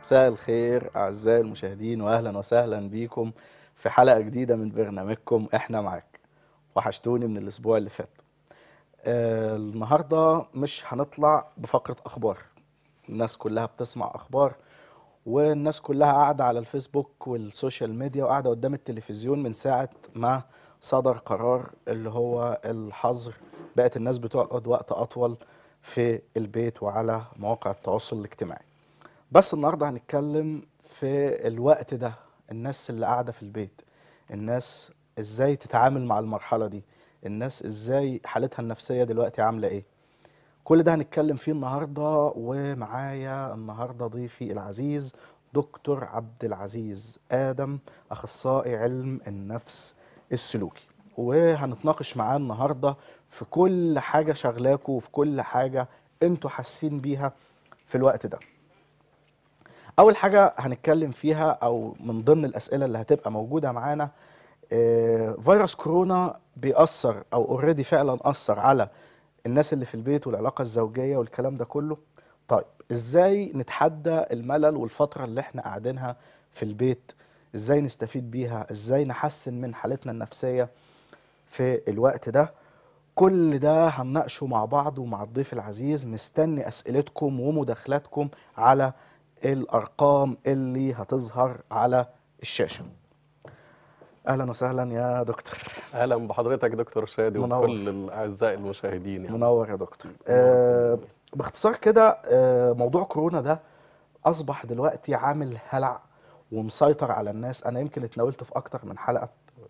مساء الخير أعزائي المشاهدين وأهلا وسهلا بيكم في حلقة جديدة من برنامجكم إحنا معاك وحشتوني من الأسبوع اللي فات آه النهاردة مش هنطلع بفقرة أخبار الناس كلها بتسمع أخبار والناس كلها قاعدة على الفيسبوك والسوشيال ميديا وقاعدة قدام التلفزيون من ساعة ما صدر قرار اللي هو الحظر بقت الناس بتقعد وقت أطول في البيت وعلى مواقع التواصل الاجتماعي بس النهارده هنتكلم في الوقت ده الناس اللي قاعده في البيت الناس ازاي تتعامل مع المرحله دي الناس ازاي حالتها النفسيه دلوقتي عامله ايه كل ده هنتكلم فيه النهارده ومعايا النهارده ضيفي العزيز دكتور عبد العزيز ادم اخصائي علم النفس السلوكي وهنتناقش معاه النهارده في كل حاجه شغلاكوا وفي كل حاجه انتوا حاسين بيها في الوقت ده اول حاجه هنتكلم فيها او من ضمن الاسئله اللي هتبقى موجوده معانا آه، فيروس كورونا بيأثر او اوريدي فعلا أثر على الناس اللي في البيت والعلاقه الزوجيه والكلام ده كله طيب ازاي نتحدى الملل والفتره اللي احنا قاعدينها في البيت ازاي نستفيد بيها ازاي نحسن من حالتنا النفسيه في الوقت ده كل ده هنناقشه مع بعض ومع الضيف العزيز مستني اسئلتكم ومداخلاتكم على الارقام اللي هتظهر على الشاشه اهلا وسهلا يا دكتور اهلا بحضرتك دكتور شادي منور. وكل الاعزاء المشاهدين يعني منور يا دكتور آه باختصار كده آه موضوع كورونا ده اصبح دلوقتي عامل هلع ومسيطر على الناس انا يمكن اتناولته في اكتر من حلقه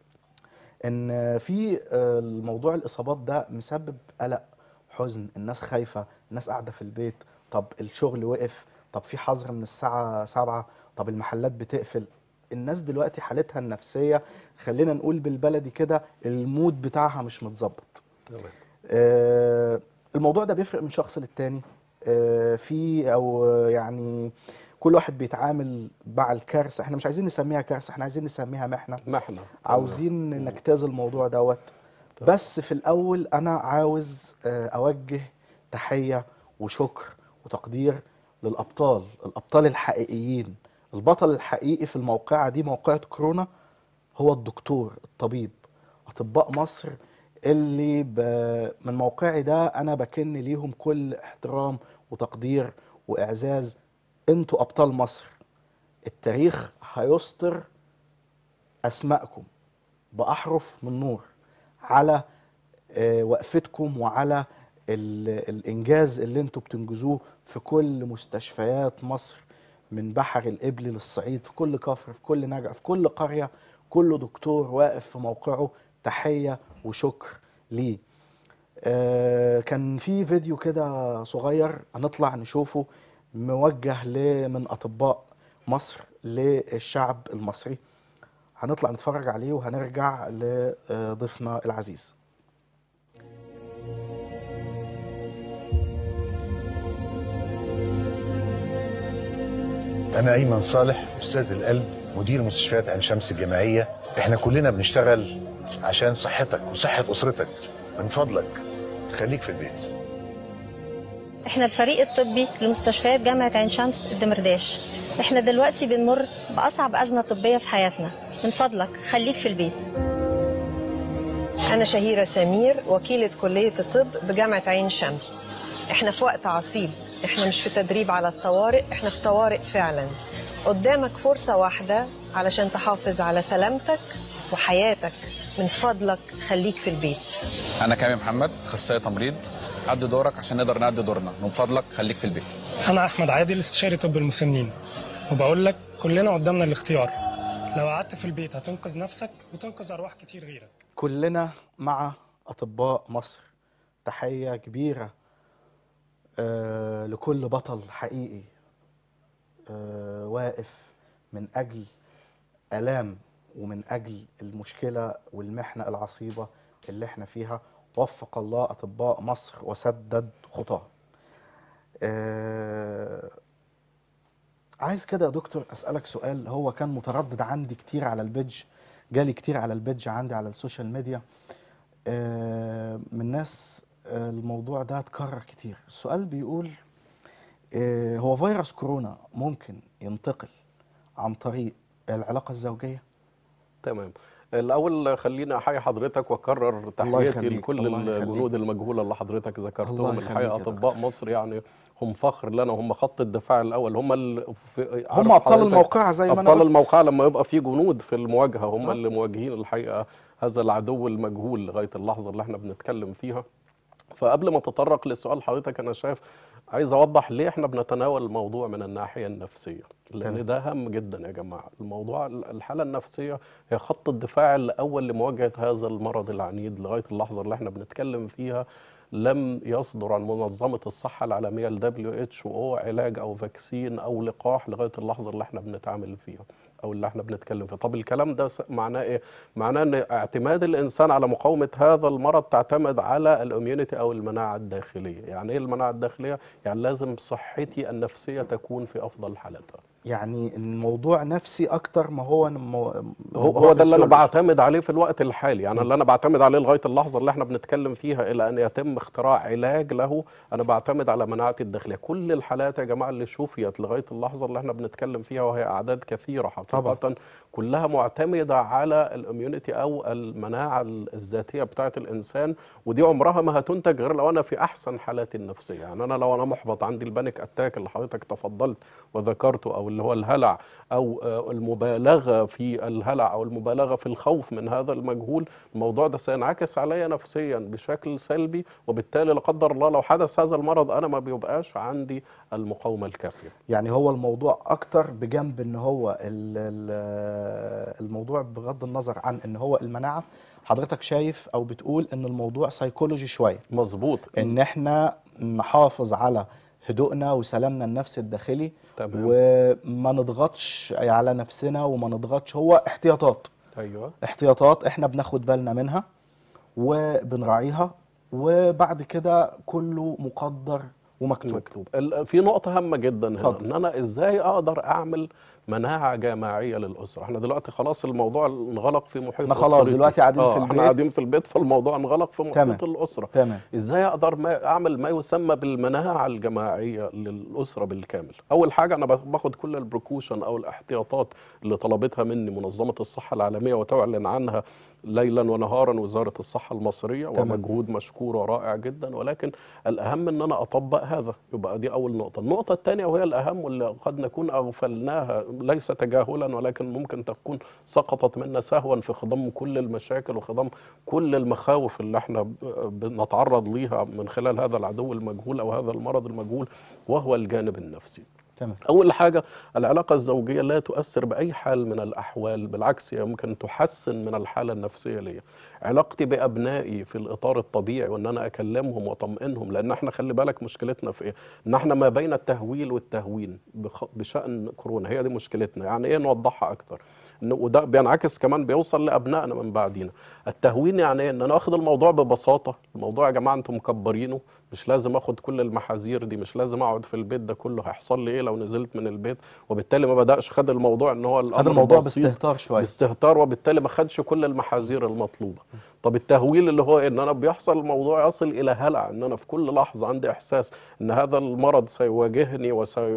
ان في آه، الموضوع الاصابات ده مسبب قلق حزن الناس خايفه الناس قاعده في البيت طب الشغل وقف طب في حظر من الساعه 7 طب المحلات بتقفل الناس دلوقتي حالتها النفسيه خلينا نقول بالبلدي كده المود بتاعها مش متظبط تمام. آه، الموضوع ده بيفرق من شخص للتاني آه، في او آه، يعني كل واحد بيتعامل مع الكارثه احنا مش عايزين نسميها كارثه احنا عايزين نسميها محنه محنة عاوزين نجتاز الموضوع دوت بس في الاول انا عاوز آه، اوجه تحيه وشكر وتقدير للابطال الابطال الحقيقيين البطل الحقيقي في الموقعه دي موقعه كورونا هو الدكتور الطبيب اطباء مصر اللي ب... من موقعي ده انا بكن ليهم كل احترام وتقدير واعزاز انتوا ابطال مصر التاريخ هيسطر اسمائكم باحرف من نور على آه، وقفتكم وعلى ال- الانجاز اللي انتوا بتنجزوه في كل مستشفيات مصر من بحر الإبل للصعيد في كل كفر في كل نجع في كل قرية كل دكتور واقف في موقعه تحية وشكر ليه آه، كان في فيديو كده صغير هنطلع نشوفه موجه ل- من أطباء مصر للشعب المصري هنطلع نتفرج عليه وهنرجع لضيفنا العزيز أنا أيمن صالح أستاذ القلب مدير مستشفيات عين شمس الجامعية إحنا كلنا بنشتغل عشان صحتك وصحة أسرتك من فضلك خليك في البيت احنا الفريق الطبي لمستشفيات جامعة عين شمس الدمرداش احنا دلوقتي بنمر بأصعب أزمة طبية في حياتنا من فضلك خليك في البيت أنا شهيرة سمير وكيلة كلية الطب بجامعة عين شمس إحنا في وقت عصيب إحنا مش في تدريب على الطوارئ إحنا في طوارئ فعلا قدامك فرصة واحدة علشان تحافظ على سلامتك وحياتك من فضلك خليك في البيت انا كامل محمد اخصائي تمريض قد دورك عشان نقدر نأدي دورنا من فضلك خليك في البيت أنا أحمد عادل استشاري طب المسنين وبقول لك كلنا قدامنا الاختيار لو قعدت في البيت هتنقذ نفسك وتنقذ أرواح كتير غيرك كلنا مع أطباء مصر تحية كبيرة آه لكل بطل حقيقي آه واقف من أجل آلام ومن أجل المشكلة والمحنة العصيبة اللي احنا فيها وفق الله أطباء مصر وسدد خطاها آه عايز كده يا دكتور أسألك سؤال هو كان متردد عندي كتير على البيدج جالي كتير على البيدج عندي على السوشيال ميديا آه، من ناس آه، الموضوع ده اتكرر كتير السؤال بيقول آه، هو فيروس كورونا ممكن ينتقل عن طريق العلاقة الزوجية تمام الاول خليني احيي حضرتك واكرر تحياتي يخليك، لكل الله يخليك. الجنود المجهوله اللي حضرتك الله ذكرتهم يخليك الحقيقه يا اطباء مصر يعني هم فخر لنا هم خط الدفاع الاول هم ال... في... عارف هم أبطال حضرتك الموقعة زي ما أنا ابطال قلت. الموقعه لما يبقى في جنود في المواجهه هم آه. اللي مواجهين الحقيقه هذا العدو المجهول لغايه اللحظه اللي احنا بنتكلم فيها فقبل ما تطرق لسؤال حضرتك انا شايف عايز اوضح ليه احنا بنتناول الموضوع من الناحيه النفسيه تمام. لان ده هام جدا يا جماعه الموضوع الحاله النفسيه هي خط الدفاع الاول لمواجهه هذا المرض العنيد لغايه اللحظه اللي احنا بنتكلم فيها لم يصدر عن منظمه الصحه العالميه ال WHO علاج او فاكسين او لقاح لغايه اللحظه اللي احنا بنتعامل فيها او اللي احنا بنتكلم فيه طب الكلام ده س- معناه ايه معناه ان اعتماد الانسان على مقاومه هذا المرض تعتمد على الاميونيتي او المناعه الداخليه يعني ايه المناعه الداخليه يعني لازم صحتي النفسيه تكون في افضل حالاتها يعني الموضوع نفسي أكتر ما هو مو... هو موضوع هو ده اللي انا فسيولوجي. بعتمد عليه في الوقت الحالي يعني اللي انا بعتمد عليه لغايه اللحظه اللي احنا بنتكلم فيها الى ان يتم اختراع علاج له انا بعتمد على مناعتي الداخليه كل الحالات يا جماعه اللي شفيت لغايه اللحظه اللي احنا بنتكلم فيها وهي اعداد كثيره حقيقه طبعاً. كلها معتمده على الاميونيتي او المناعه الذاتيه بتاعه الانسان ودي عمرها ما هتنتج غير لو انا في احسن حالاتي النفسيه يعني انا لو انا محبط عندي البانيك اتاك اللي حضرتك تفضلت وذكرته او اللي هو الهلع او آه، المبالغه في الهلع او المبالغه في الخوف من هذا المجهول الموضوع ده سينعكس عليا نفسيا بشكل سلبي وبالتالي لا قدر الله لو حدث هذا المرض انا ما بيبقاش عندي المقاومه الكافيه يعني هو الموضوع اكتر بجنب ان هو ال- ال- الموضوع بغض النظر عن ان هو المناعه حضرتك شايف او بتقول ان الموضوع سيكولوجي شويه مظبوط ان احنا نحافظ على هدوءنا وسلامنا النفسي الداخلي تمام. وما نضغطش على نفسنا وما نضغطش هو احتياطات ايوه احتياطات احنا بناخد بالنا منها وبنراعيها وبعد كده كله مقدر ومكتوب مكتوب ال- في نقطة هامة جدا هنا اتفضل. ان انا ازاي اقدر اعمل مناعة جماعية للأسرة احنا دلوقتي خلاص الموضوع انغلق في محيط احنا خلاص أسرتي. دلوقتي قاعدين آه، في البيت. احنا قاعدين في البيت فالموضوع انغلق في تمام. محيط الأسرة تمام ازاي اقدر ما اعمل ما يسمى بالمناعه الجماعيه للاسره بالكامل اول حاجه انا باخد كل البروكوشن او الاحتياطات اللي طلبتها مني منظمه الصحه العالميه وتعلن عنها ليلا ونهارا وزاره الصحه المصريه تمام. ومجهود مشكور ورائع جدا ولكن الاهم ان انا اطبق هذا يبقى دي اول نقطه النقطه الثانيه وهي الاهم واللي قد نكون اغفلناها ليس تجاهلا ولكن ممكن تكون سقطت منا سهوا في خضم كل المشاكل وخضم كل المخاوف اللي احنا ب- بنتعرض ليها من خلال هذا العدو المجهول او هذا المرض المجهول وهو الجانب النفسي تمام أول حاجة العلاقة الزوجية لا تؤثر بأي حال من الأحوال بالعكس هي ممكن تحسن من الحالة النفسية ليا علاقتي بأبنائي في الإطار الطبيعي وإن أنا أكلمهم وأطمئنهم لأن إحنا خلي بالك مشكلتنا في إيه إن إحنا ما بين التهويل والتهوين بخ- بشأن كورونا هي دي مشكلتنا يعني إيه نوضحها أكتر إن- وده بينعكس كمان بيوصل لأبنائنا من بعدينا التهوين يعني إيه إن أنا أخد الموضوع ببساطة الموضوع يا جماعة أنتم مكبرينه مش لازم اخد كل المحاذير دي مش لازم اقعد في البيت ده كله هيحصل لي ايه لو نزلت من البيت وبالتالي ما بداش خد الموضوع ان هو هذا الامر الموضوع بسيط باستهتار شويه باستهتار وبالتالي ما خدش كل المحاذير المطلوبه طب التهويل اللي هو إيه؟ ان انا بيحصل الموضوع يصل الى هلع ان انا في كل لحظه عندي احساس ان هذا المرض سيواجهني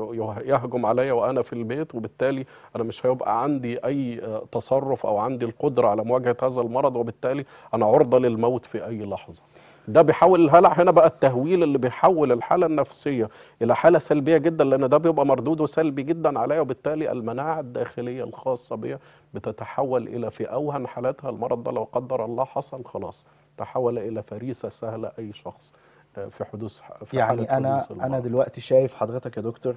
وسيهجم عليا وانا في البيت وبالتالي انا مش هيبقى عندي اي آه، تصرف او عندي القدره على مواجهه هذا المرض وبالتالي انا عرضه للموت في اي لحظه ده بيحول الهلع هنا بقى التهويل اللي بيحول الحاله النفسيه الى حاله سلبيه جدا لان ده بيبقى مردوده سلبي جدا عليا وبالتالي المناعه الداخليه الخاصه بيا بتتحول الى في اوهن حالاتها المرض ده لو قدر الله حصل خلاص تحول الى فريسه سهله اي شخص آه، في حدوث في يعني حالة انا حدوث انا المرض. دلوقتي شايف حضرتك يا دكتور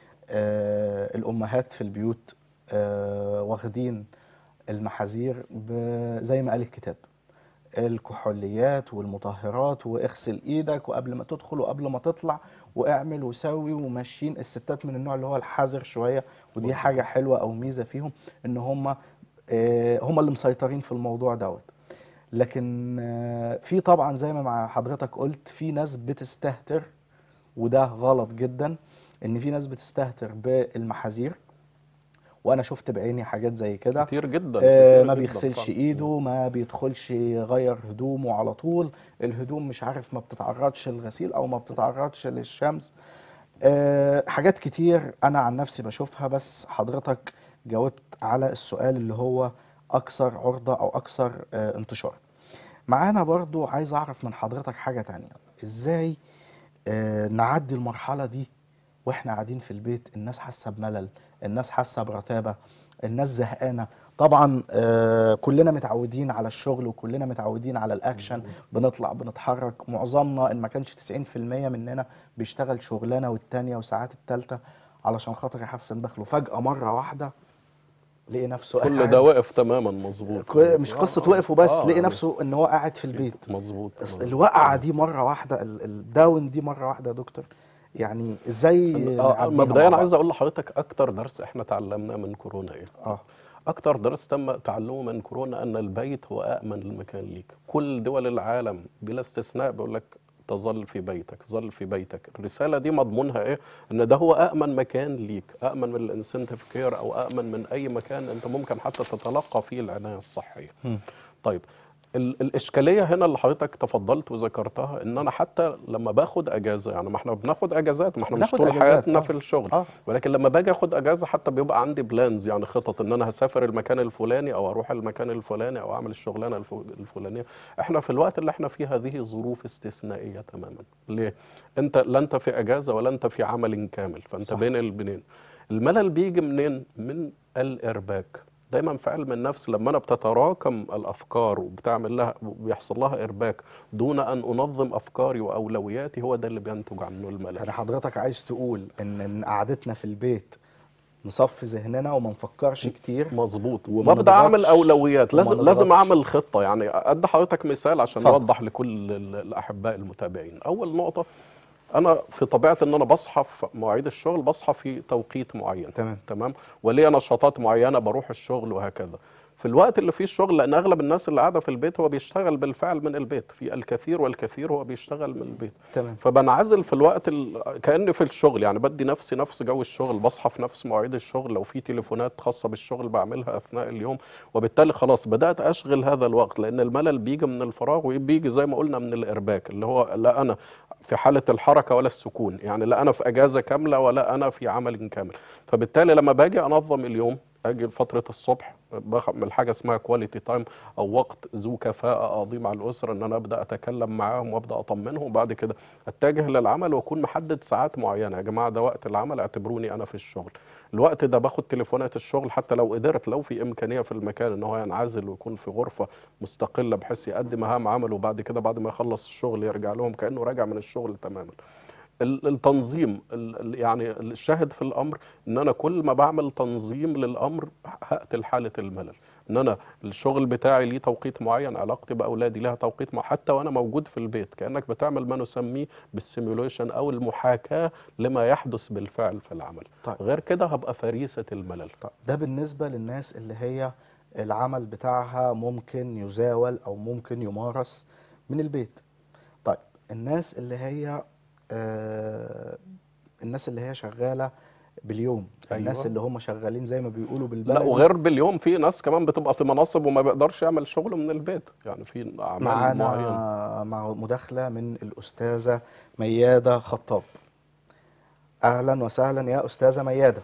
آه الامهات في البيوت آه واخدين المحاذير ب- زي ما قال الكتاب الكحوليات والمطهرات واغسل ايدك وقبل ما تدخل وقبل ما تطلع واعمل وسوي وماشيين الستات من النوع اللي هو الحذر شويه ودي حاجه حلوه او ميزه فيهم ان هم آه هم اللي مسيطرين في الموضوع دوت لكن آه، في طبعا زي ما مع حضرتك قلت في ناس بتستهتر وده غلط جدا ان في ناس بتستهتر بالمحاذير وانا شفت بعيني حاجات زي كده كتير جدا آه، كتير ما جداً بيغسلش طبعاً. ايده ما بيدخلش يغير هدومه على طول الهدوم مش عارف ما بتتعرضش للغسيل او ما بتتعرضش للشمس أه حاجات كتير انا عن نفسي بشوفها بس حضرتك جاوبت على السؤال اللي هو اكثر عرضة او اكثر أه انتشار معانا برضو عايز اعرف من حضرتك حاجة تانية ازاي أه نعدي المرحلة دي واحنا قاعدين في البيت الناس حاسة بملل الناس حاسة برتابة الناس زهقانة طبعا آه كلنا متعودين على الشغل وكلنا متعودين على الاكشن بنطلع بنتحرك معظمنا ان ما كانش 90% مننا بيشتغل شغلانه والتانيه وساعات التالته علشان خاطر يحسن دخله فجأة مرة واحدة لقي نفسه كل قاعد ده واقف تماما مظبوط كل- مش قصة وقف وبس آه، لقي يعني نفسه ان هو قاعد في البيت مظبوط بس مظبوط. الوقعة دي مرة واحدة ال- الداون دي مرة واحدة يا دكتور يعني ازاي آه، نعديها مع مبدئيا بعض؟ عايز اقول لحضرتك اكتر درس احنا تعلمناه من كورونا ايه اه اكتر درس تم تعلمه من كورونا ان البيت هو امن المكان ليك كل دول العالم بلا استثناء بيقول لك تظل في بيتك ظل في بيتك الرسالة دي مضمونها ايه ان ده هو أأمن مكان ليك أأمن من الانسنتيف كير او أأمن من اي مكان انت ممكن حتى تتلقى فيه العناية الصحية طيب ال- الاشكاليه هنا اللي حضرتك تفضلت وذكرتها ان انا حتى لما باخد اجازه يعني ما احنا بناخد اجازات ما احنا مش بناخد طول أجازات، حياتنا آه. في الشغل آه. ولكن لما باجي اخد اجازه حتى بيبقى عندي بلانز يعني خطط ان انا هسافر المكان الفلاني او اروح المكان الفلاني او اعمل الشغلانه الف- الفلانيه احنا في الوقت اللي احنا فيه هذه ظروف استثنائيه تماما ليه انت لا انت في اجازه ولا انت في عمل كامل فانت صح. بين البنين الملل بيجي منين من الارباك دايما في علم النفس لما انا بتتراكم الافكار وبتعمل لها وبيحصل لها ارباك دون ان انظم افكاري واولوياتي هو ده اللي بينتج عنه الملل يعني حضرتك عايز تقول ان إن قعدتنا في البيت نصفي ذهننا وما نفكرش كتير مظبوط وما وببدا اعمل نضغطش اولويات وما لازم لازم نضغطش. اعمل خطه يعني ادي حضرتك مثال عشان اتفضل. نوضح لكل ال- الاحباء المتابعين اول نقطه انا في طبيعه ان انا بصحى في مواعيد الشغل بصحى في توقيت معين تمام. تمام وليا نشاطات معينه بروح الشغل وهكذا في الوقت اللي فيه الشغل لان اغلب الناس اللي قاعده في البيت هو بيشتغل بالفعل من البيت في الكثير والكثير هو بيشتغل من البيت تمام فبنعزل في الوقت ال... كاني في الشغل يعني بدي نفسي نفس جو الشغل بصحى في نفس مواعيد الشغل لو في تليفونات خاصه بالشغل بعملها اثناء اليوم وبالتالي خلاص بدات اشغل هذا الوقت لان الملل بيجي من الفراغ وبيجي زي ما قلنا من الارباك اللي هو لا انا في حاله الحركه ولا السكون يعني لا انا في اجازه كامله ولا انا في عمل كامل فبالتالي لما باجي انظم اليوم اجي فتره الصبح بعمل حاجه اسمها كواليتي تايم او وقت ذو كفاءه اقضيه مع الاسره ان انا ابدا اتكلم معاهم وابدا اطمنهم وبعد كده اتجه للعمل واكون محدد ساعات معينه يا جماعه ده وقت العمل اعتبروني انا في الشغل الوقت ده باخد تليفونات الشغل حتى لو قدرت لو في امكانيه في المكان ان هو ينعزل ويكون في غرفه مستقله بحيث يقدم مهام عمله وبعد كده بعد ما يخلص الشغل يرجع لهم كانه راجع من الشغل تماما ال- التنظيم ال- ال- يعني الشاهد في الامر ان انا كل ما بعمل تنظيم للامر هقتل حاله الملل ان انا الشغل بتاعي ليه توقيت معين علاقتي باولادي لها توقيت معين حتى وانا موجود في البيت كانك بتعمل ما نسميه بالسيميوليشن او المحاكاه لما يحدث بالفعل في العمل طيب. غير كده هبقى فريسه الملل طيب ده بالنسبة للناس اللي هي العمل بتاعها ممكن يزاول أو ممكن يمارس من البيت طيب الناس اللي هي آه الناس اللي هي شغالة باليوم الناس أيوة. اللي هم شغالين زي ما بيقولوا لا بالبلدي وغير باليوم في ناس كمان بتبقى في مناصب وما بيقدرش يعمل شغله من البيت يعني في اعمال معينه معانا مع مداخلة من الأستاذة ميادة خطاب أهلا وسهلا يا أستاذة ميادة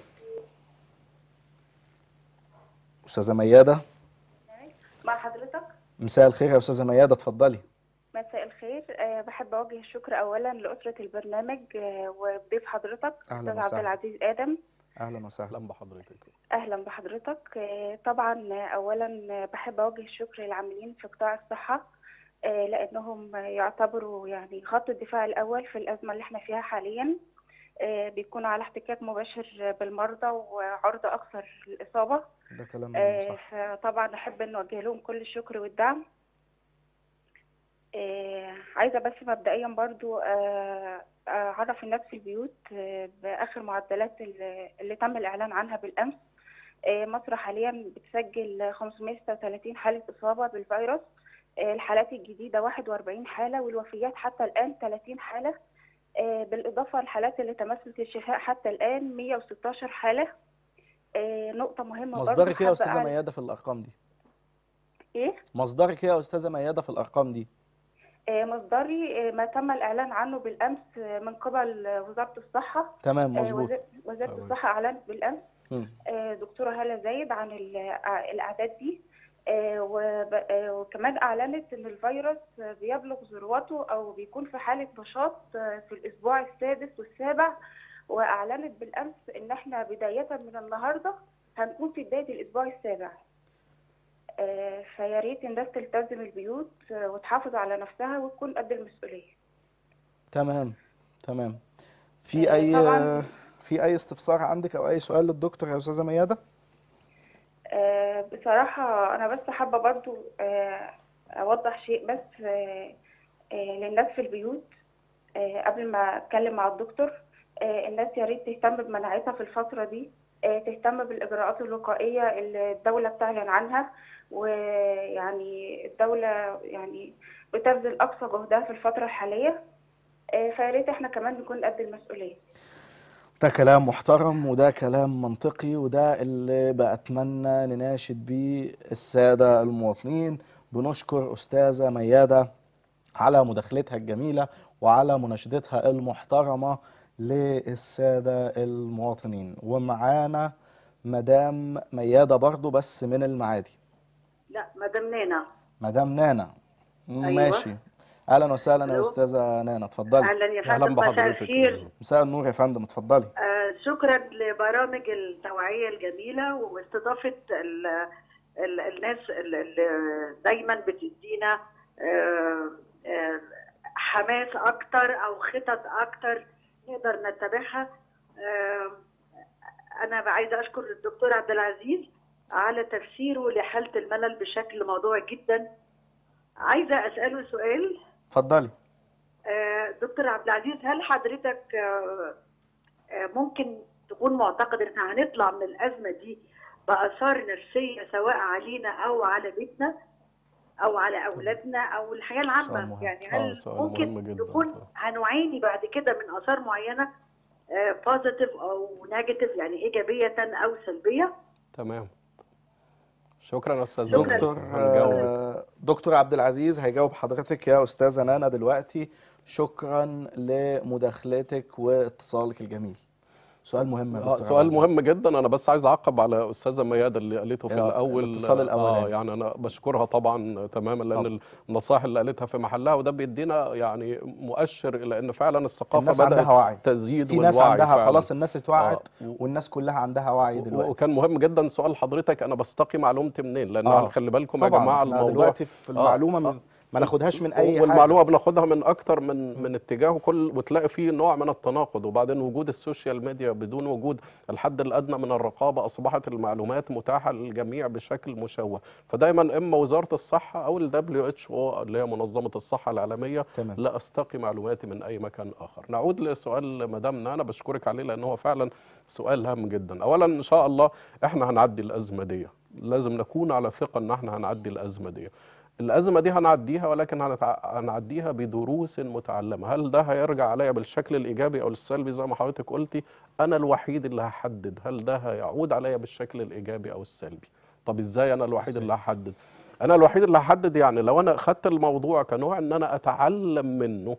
أستاذة ميادة مع حضرتك مساء الخير يا أستاذة ميادة اتفضلي مساء الخير أه بحب أوجه الشكر أولا لأسرة البرنامج أه وضيف حضرتك أهلا أستاذ عبد وسهلا. العزيز آدم أهلا وسهلا اهلا بحضرتك أهلا بحضرتك أه طبعا آه، أولا آه، بحب أوجه الشكر للعاملين في قطاع الصحة أه لأنهم يعتبروا يعني خط الدفاع الأول في الأزمة اللي احنا فيها حاليا أه بيكونوا على احتكاك مباشر بالمرضى وعرضة أكثر للإصابة ده كلام آه، صح فطبعا احب ان اوجه لهم كل الشكر والدعم آه، عايزه بس مبدئيا برضو آه، اعرف الناس في البيوت آه، باخر معدلات ال- اللي تم الاعلان عنها بالامس آه، مصر حاليا بتسجل 536 حاله اصابه بالفيروس آه، الحالات الجديده 41 حاله والوفيات حتى الان 30 حاله آه، بالاضافه للحالات اللي تمثلت الشفاء حتى الان 116 حاله آه، نقطه مهمه برضو مصدرك ايه يا حابة أستاذة أعلن- ميادة في الأرقام دي ايه مصدرك ايه يا أستاذة ميادة في الأرقام دي آه، مصدري آه، ما تم الإعلان عنه بالأمس آه، من قبل آه، وزارة الصحة تمام آه، مظبوط وزا- وزارة تمام. الصحة أعلنت بالأمس مم. آه، دكتورة هالة زايد عن ال- آه، الأعداد دي آه، وب- آه، وكمان أعلنت إن الفيروس آه، بيبلغ ذروته أو بيكون في حالة نشاط آه، في الأسبوع السادس والسابع وأعلنت بالأمس إن إحنا بداية من النهاردة هنكون في بداية الأسبوع السابع آه، فيا ريت الناس تلتزم البيوت آه، وتحافظ على نفسها وتكون قد المسؤولية تمام تمام في آه، اي طبعاً. في اي استفسار عندك او اي سؤال للدكتور يا استاذه مياده آه، بصراحة أنا بس حابة برضو آه، أوضح شيء بس آه، آه، للناس في البيوت آه، قبل ما أتكلم مع الدكتور آه، الناس يا ريت تهتم بمناعتها في الفترة دي آه، تهتم بالإجراءات الوقائية اللي الدولة بتعلن عنها ويعني الدولة يعني بتبذل أقصى جهدها في الفترة الحالية آه، فيا ريت احنا كمان نكون قد المسؤولية ده كلام محترم وده كلام منطقي وده اللي بأتمنى نناشد بيه السادة المواطنين بنشكر أستاذة ميادة على مداخلتها الجميلة وعلى مناشدتها المحترمة للسادة المواطنين ومعانا مدام ميادة برضو بس من المعادي لا مدام نانا مدام نانا أيوة. ماشي أهلا وسهلا يا ألو. أستاذة نانا اتفضلي اهلا يا اهلا فندم مساء بحضرتك الخير مساء النور يا فندم اتفضلي آه شكرا لبرامج التوعيه الجميله واستضافه ال ال الناس اللي دايما بتدينا آه آه حماس اكتر او خطط اكتر نقدر نتبعها آه انا عايزه اشكر الدكتور عبد العزيز على تفسيره لحاله الملل بشكل موضوعي جدا عايزه اساله سؤال اتفضلي آه، دكتور عبد العزيز هل حضرتك آه، آه، ممكن تكون معتقد ان احنا هنطلع من الازمه دي باثار نفسيه سواء علينا او على بيتنا او على اولادنا او الحياه سؤال العامه مهم. يعني آه، هل سؤال مهم ممكن جداً. نكون هنعاني بعد كده من اثار معينه بوزيتيف او نيجاتيف يعني ايجابيه او سلبيه تمام شكرا يا استاذ شكراً. نانا. دكتور هنجاوبك آه، دكتور عبد العزيز هيجاوب حضرتك يا استاذه نانا دلوقتي شكرا لمداخلتك واتصالك الجميل سؤال مهم يا اه دكتور عبد سؤال العزيز. مهم جدا انا بس عايز اعقب على استاذه ميادة اللي قالته في يا الاول الاتصال اه الأولاني. يعني انا بشكرها طبعا تماما لان طبعا. النصائح اللي قالتها في محلها وده بيدينا يعني مؤشر الى ان فعلا الثقافه الناس بدات عندها وعي تزيد في ناس والوعي عندها فعلا. خلاص الناس اتوعت آه. والناس كلها عندها وعي و- دلوقتي وكان مهم جدا سؤال حضرتك انا بستقي معلومتي منين لان آه. خلي بالكم يا طبعا جماعه احنا الموضوع دلوقتي في آه، المعلومه آه. من ما ناخدهاش من اي حاجه والمعلومه بناخدها من اكتر من من اتجاه وكل وتلاقي فيه نوع من التناقض وبعدين وجود السوشيال ميديا بدون وجود الحد الادنى من الرقابه اصبحت المعلومات متاحه للجميع بشكل مشوه فدايما اما وزاره الصحه او الدبليو اتش او اللي هي منظمه الصحه العالميه تمام. لا استقي معلوماتي من اي مكان اخر نعود لسؤال مدام نانا بشكرك عليه لان هو فعلا سؤال هام جدا اولا ان شاء الله احنا هنعدي الازمه دي لازم نكون على ثقه ان احنا هنعدي الازمه دي الأزمة دي هنعديها ولكن هنتع... هنعديها بدروس متعلمة هل ده هيرجع عليا بالشكل الإيجابي أو السلبي زي ما حضرتك قلتي أنا الوحيد اللي هحدد هل ده هيعود عليا بالشكل الإيجابي أو السلبي طب إزاي أنا الوحيد اللي هحدد أنا الوحيد اللي هحدد يعني لو أنا خدت الموضوع كنوع إن أنا أتعلم منه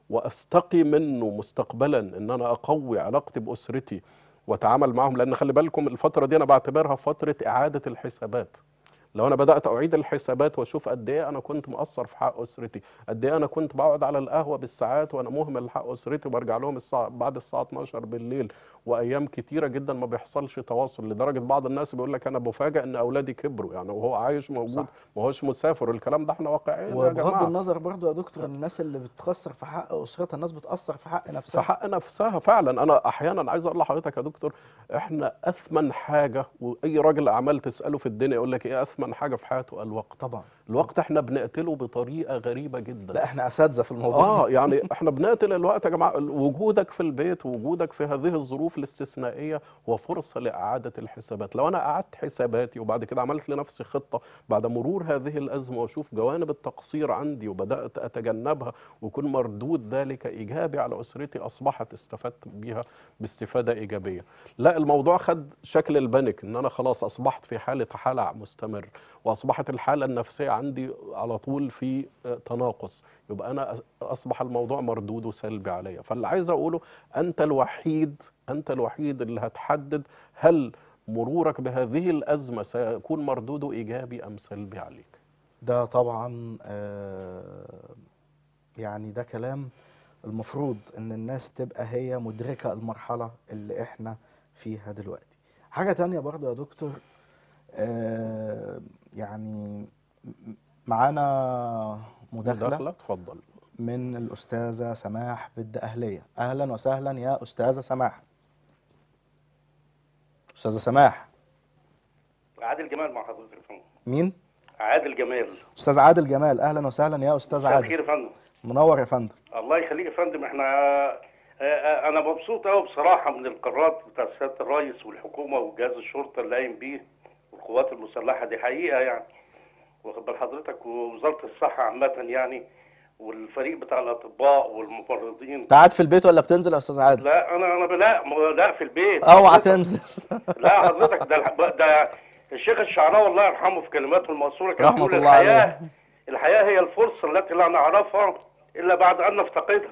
واستقي منه مستقبلا ان انا اقوي علاقتي باسرتي واتعامل معهم لان خلي بالكم الفتره دي انا بعتبرها فتره اعاده الحسابات لو انا بدات اعيد الحسابات واشوف قد ايه انا كنت مقصر في حق اسرتي قد ايه انا كنت بقعد على القهوه بالساعات وانا مهمل لحق اسرتي وبرجع لهم الساعه بعد الساعه 12 بالليل وايام كتيره جدا ما بيحصلش تواصل لدرجه بعض الناس بيقول لك انا بفاجئ ان اولادي كبروا يعني وهو عايش موجود صح. ما هوش مسافر والكلام ده احنا واقعيين يا وبغض جماعه النظر برضو يا دكتور ان الناس اللي بتخسر في حق اسرتها الناس بتاثر في حق في نفسها حق نفسها فعلا انا احيانا عايز اقول لحضرتك يا دكتور احنا اثمن حاجه واي راجل اعمال تساله في الدنيا يقول لك ايه اثمن حاجه في حياته الوقت طبعا الوقت احنا بنقتله بطريقه غريبه جدا لا احنا اساتذه في الموضوع ده. اه يعني احنا بنقتل الوقت يا جماعه وجودك في البيت وجودك في هذه الظروف الاستثنائيه هو فرصه لاعاده الحسابات لو انا قعدت حساباتي وبعد كده عملت لنفسي خطه بعد مرور هذه الازمه واشوف جوانب التقصير عندي وبدات اتجنبها ويكون مردود ذلك ايجابي على اسرتي اصبحت استفدت بيها باستفاده ايجابيه لا الموضوع خد شكل البنك ان انا خلاص اصبحت في حاله هلع مستمر واصبحت الحاله النفسيه عندي على طول في آه، تناقص يبقى انا أس- اصبح الموضوع مردود وسلبي عليا فاللي عايز اقوله انت الوحيد انت الوحيد اللي هتحدد هل مرورك بهذه الازمه سيكون مردوده ايجابي ام سلبي عليك ده طبعا آه، يعني ده كلام المفروض ان الناس تبقى هي مدركة المرحلة اللي احنا فيها دلوقتي حاجة تانية برضه يا دكتور آه، يعني م- معانا مداخلة مداخله اتفضل من الأستاذة سماح بد أهلية أهلا وسهلا يا أستاذة سماح أستاذة سماح عادل جمال مع حضرتك يا فندم مين؟ عادل جمال أستاذ عادل جمال أهلا وسهلا يا أستاذ مساء الخير عادل يا فندم منور يا فندم الله يخليك يا فندم احنا آه، آه، انا مبسوط قوي بصراحه من القرارات بتاع سياده الرئيس والحكومه وجهاز الشرطه اللي قايم بيه والقوات المسلحه دي حقيقه يعني واخد بال حضرتك ووزاره الصحه عامه يعني والفريق بتاع الاطباء والممرضين أنت قاعد في البيت ولا بتنزل يا أستاذ عادل؟ لا انا انا لا م- لا في البيت اوعى تنزل لا حضرتك ده الح- ده الشيخ الشعراوي الله يرحمه في كلماته المأثورة كان رحمة بيقول الله عليه. الحياة الحياة هي الفرصة التي لا نعرفها إلا بعد أن نفتقدها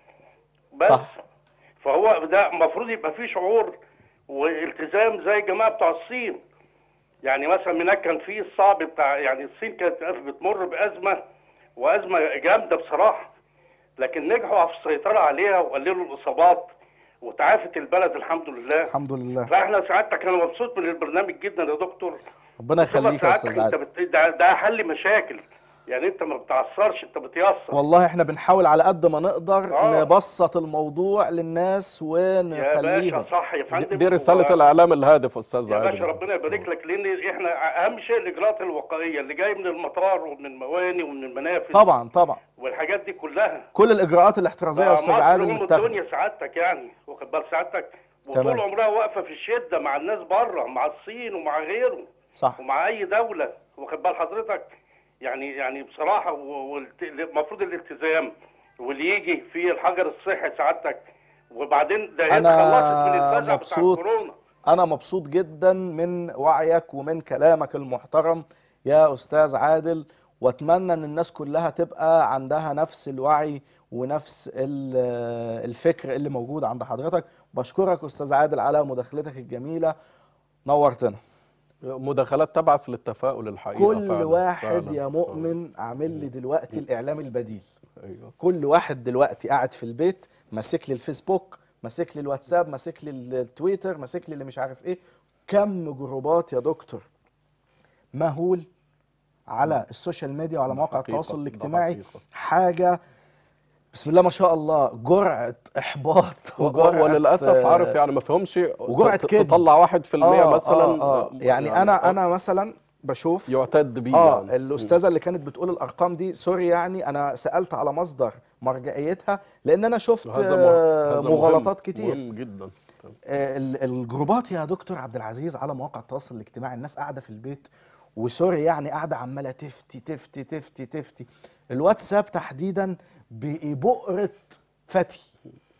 بس صح. فهو ده المفروض يبقى فيه شعور والتزام زي الجماعة بتوع الصين يعني مثلا هناك كان في الصعب بتاع يعني الصين كانت بتمر بأزمة وأزمة جامدة بصراحة لكن نجحوا في السيطرة عليها وقللوا الإصابات وتعافت البلد الحمد لله الحمد لله فاحنا سعادتك انا مبسوط من البرنامج جدا يا دكتور ربنا يخليك يا سعادتك أستاذ انت عادل بت... ده, ده حل مشاكل يعني انت ما بتعصرش انت بتيسر والله احنا بنحاول على قد ما نقدر آه. نبسط الموضوع للناس يا ونخليهم باشا صح يا دي, فندم دي رساله و- الاعلام الهادف استاذ يا باشا عادل ربنا يبارك لك لان احنا اهم شيء الاجراءات الوقائيه اللي جاي من المطار ومن المواني ومن المنافذ طبعا طبعا والحاجات دي كلها كل الاجراءات الاحترازيه يا استاذ مصر عادل ام متاخده الدنيا سعادتك يعني واخد بال سعادتك تمام. وطول عمرها واقفه في الشده مع الناس بره مع الصين ومع غيره صح ومع اي دوله واخد بال حضرتك يعني يعني بصراحه و- والت- المفروض الالتزام واللي يجي في الحجر الصحي سعادتك وبعدين ده هي انا اتخلصت من الفزع بتاع مبسوط الكورونا انا مبسوط جدا من وعيك ومن كلامك المحترم يا استاذ عادل واتمنى ان الناس كلها تبقى عندها نفس الوعي ونفس ال- الفكر اللي موجود عند حضرتك بشكرك استاذ عادل على مداخلتك الجميله نورتنا مداخلات تبعث للتفاؤل الحقيقه كل فعلا واحد فعلا. يا مؤمن عامل لي دلوقتي الاعلام البديل ايوه كل واحد دلوقتي قاعد في البيت ماسك لي الفيسبوك ماسك لي الواتساب ماسك لي التويتر ماسك لي اللي مش عارف ايه كم جروبات يا دكتور مهول على السوشيال ميديا وعلى مواقع حقيقة، التواصل ده الاجتماعي حقيقة. حاجه بسم الله ما شاء الله جرعه احباط و- وجرعه وللاسف آه، عارف يعني ما فيهمش وجرعة ت- كذب. تطلع 1% آه، مثلا آه آه. يعني انا انا مثلا بشوف يعتد بيه اه يعني. الاستاذه اللي كانت بتقول الارقام دي سوري يعني انا سالت على مصدر مرجعيتها لان انا شفت هذا مه- آه، هذا مهم- مغالطات كتير مهم جدا آه، ال- الجروبات يا دكتور عبد العزيز على مواقع التواصل الاجتماعي الناس قاعده في البيت وسوري يعني قاعده عماله تفتي تفتي تفتي تفتي الواتساب تحديدا بقي بؤره فتي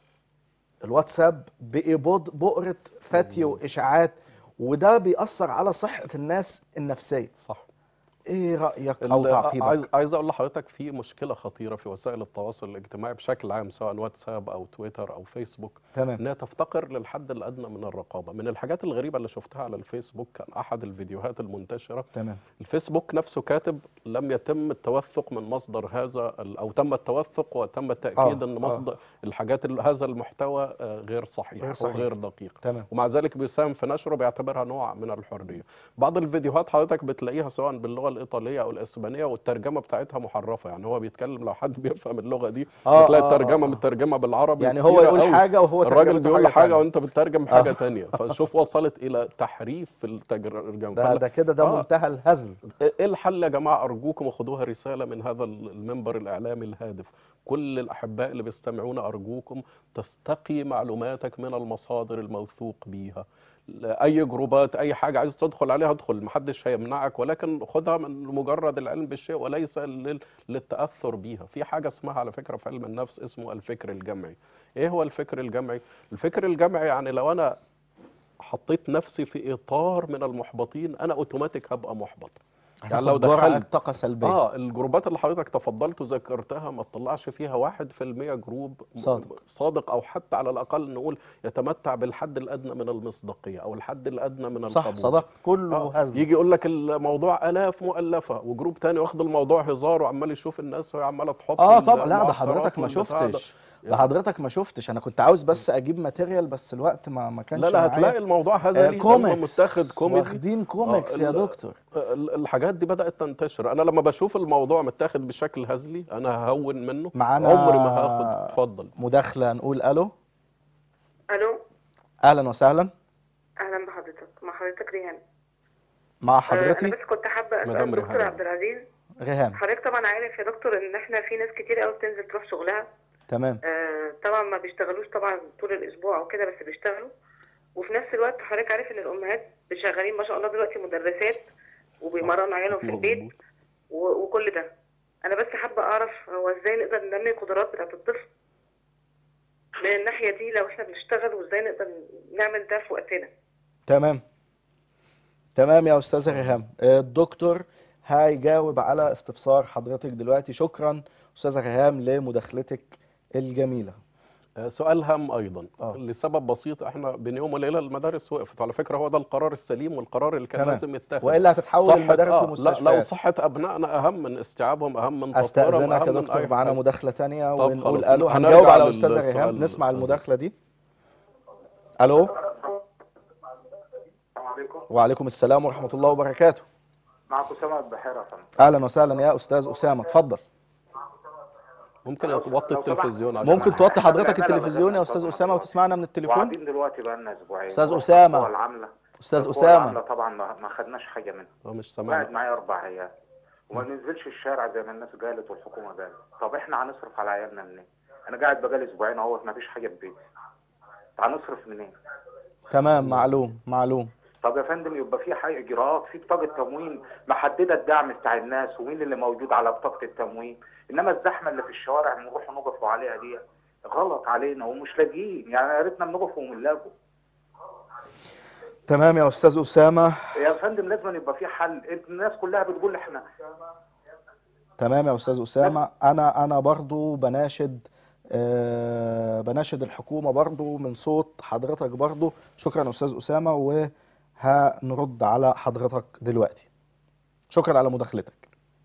الواتساب بقي بود- بؤره فتي واشاعات وده بيأثر على صحه الناس النفسيه صح ايه رايك او ال- تعقيبك عايز عايز اقول لحضرتك في مشكله خطيره في وسائل التواصل الاجتماعي بشكل عام سواء واتساب او تويتر او فيسبوك تمام. انها تفتقر للحد الادنى من الرقابه من الحاجات الغريبه اللي شفتها على الفيسبوك كان احد الفيديوهات المنتشره تمام الفيسبوك نفسه كاتب لم يتم التوثق من مصدر هذا ال- او تم التوثق وتم التاكيد آه، ان آه. مصدر الحاجات ال- هذا المحتوى آه، غير صحيح, غير صحيح. وغير دقيق تمام. ومع ذلك بيساهم في نشره بيعتبرها نوع من الحريه بعض الفيديوهات حضرتك بتلاقيها سواء باللغه الايطاليه او الاسبانيه والترجمه بتاعتها محرفه يعني هو بيتكلم لو حد بيفهم اللغه دي آه، بتلاقي آه، الترجمه آه. مترجمه بالعربي يعني هو كتيرة يقول قوي. حاجة وهو الراجل ترجمته بيقول حاجة حاجه تانية. وانت بتترجم حاجه تانية فشوف وصلت الى تحريف في الترجمه ده فلا- ده كده ده آه. منتهى الهزل ايه الحل يا جماعه ارجوكم وخدوها رساله من هذا المنبر الاعلامي الهادف كل الاحباء اللي بيستمعونا ارجوكم تستقي معلوماتك من المصادر الموثوق بيها لا- اي جروبات اي حاجه عايز تدخل عليها ادخل محدش هيمنعك ولكن خدها من مجرد العلم بالشيء وليس لل- للتاثر بيها في حاجه اسمها على فكره في علم النفس اسمه الفكر الجمعي ايه هو الفكر الجمعي الفكر الجمعي يعني لو انا حطيت نفسي في اطار من المحبطين انا اوتوماتيك هبقى محبط هتاخد لو جرعة دخلت طاقة سلبية اه الجروبات اللي حضرتك تفضلت وذكرتها ما تطلعش فيها واحد في المية جروب م- صادق. صادق او حتى على الاقل نقول يتمتع بالحد الادنى من المصداقيه او الحد الادنى من صح القبول صدقت كله آه، هزل يجي يقول لك الموضوع الاف مؤلفه وجروب تاني واخد الموضوع هزار وعمال يشوف الناس وهي عماله تحط اه ال- طبعا لا ده المعطرات حضرتك ما والبتاع ده. شفتش ده حضرتك ما شفتش انا كنت عاوز بس اجيب ماتيريال بس الوقت ما ما كانش لا لا معايا. هتلاقي الموضوع آه هزلي هم كوميكس متاخد كوميدي واخدين كوميكس آه، يا ال- دكتور ال- الحاجات دي بدأت تنتشر انا لما بشوف الموضوع متاخد بشكل هزلي انا ههون منه معانا عمري ما هاخد اتفضل مداخلة نقول الو الو اهلا وسهلا اهلا بحضرتك مع حضرتك ريهام مع آه، انا حضرتك بس كنت حابه مدام اسال دكتور ريهام. عبد العزيز ريهام حضرتك طبعا عارف يا دكتور ان احنا في ناس كتير قوي بتنزل تروح شغلها تمام آه، طبعا ما بيشتغلوش طبعا طول الاسبوع او كده بس بيشتغلوا وفي نفس الوقت حضرتك عارف ان الامهات شغالين ما شاء الله دلوقتي مدرسات وبيمرنوا عيالهم في البيت مظبوط و- وكل ده انا بس حابه اعرف هو ازاي نقدر ننمي القدرات بتاعت الطفل من الناحيه دي لو احنا بنشتغل وازاي نقدر نعمل ده في وقتنا تمام تمام يا استاذه ريهام آه، الدكتور هيجاوب على استفسار حضرتك دلوقتي شكرا استاذه ريهام لمداخلتك الجميله آه، سؤال هام ايضا آه. لسبب بسيط احنا بين يوم وليله المدارس وقفت على فكره هو ده القرار السليم والقرار اللي كان تمام. لازم يتاخد والا هتتحول صحة- المدارس آه، لا لمستشفيات لو صحه ابنائنا اهم من استيعابهم اهم من تطويرهم استاذنك اهم يا من دكتور أي معانا حاجة. مداخله تانية طب ونقول خلاص، الو هنرجع هنجاوب على استاذه للسؤال ريهام نسمع الأستاذ. المداخله دي الو السلام عليكم وعليكم السلام ورحمه الله وبركاته معكم سامع البحيرة يا فندم اهلا وسهلا يا استاذ اسامه اتفضل ممكن توطي لو سمحت. التلفزيون عشان ممكن توطي حضرتك إحنا بنعملها التلفزيون يا بس استاذ إحنا اسامه وتسمعنا من التليفون وقاعدين دلوقتي بقى لنا اسبوعين أستاذ ورحنا أسامة. القوى العاملة استاذ القوى اسامه العاملة طبعا ما ما خدناش حاجة منها هو مش قاعد سامعني معايا اربع عيال وما بننزلش الشارع زي ما الناس قالت والحكومة قالت طب احنا هنصرف على عيالنا منين؟ انا قاعد بقالي اسبوعين اهوت ما فيش حاجة في بيتي هنصرف منين؟ تمام معلوم معلوم طب يا فندم يبقى في حاجه اجراءات في بطاقه تموين محدده الدعم بتاع الناس ومين اللي موجود على بطاقه التموين انما الزحمه اللي في الشوارع نروح نقفوا عليها دي غلط علينا ومش لاقيين يعني يا ريتنا بنقف ونلاقوا تمام يا استاذ اسامه يا فندم لازم يبقى في حل الناس كلها بتقول احنا تمام يا استاذ اسامه انا انا برضو بناشد آه بناشد الحكومه برضو من صوت حضرتك برضو شكرا يا استاذ اسامه وهنرد على حضرتك دلوقتي شكرا على مداخلتك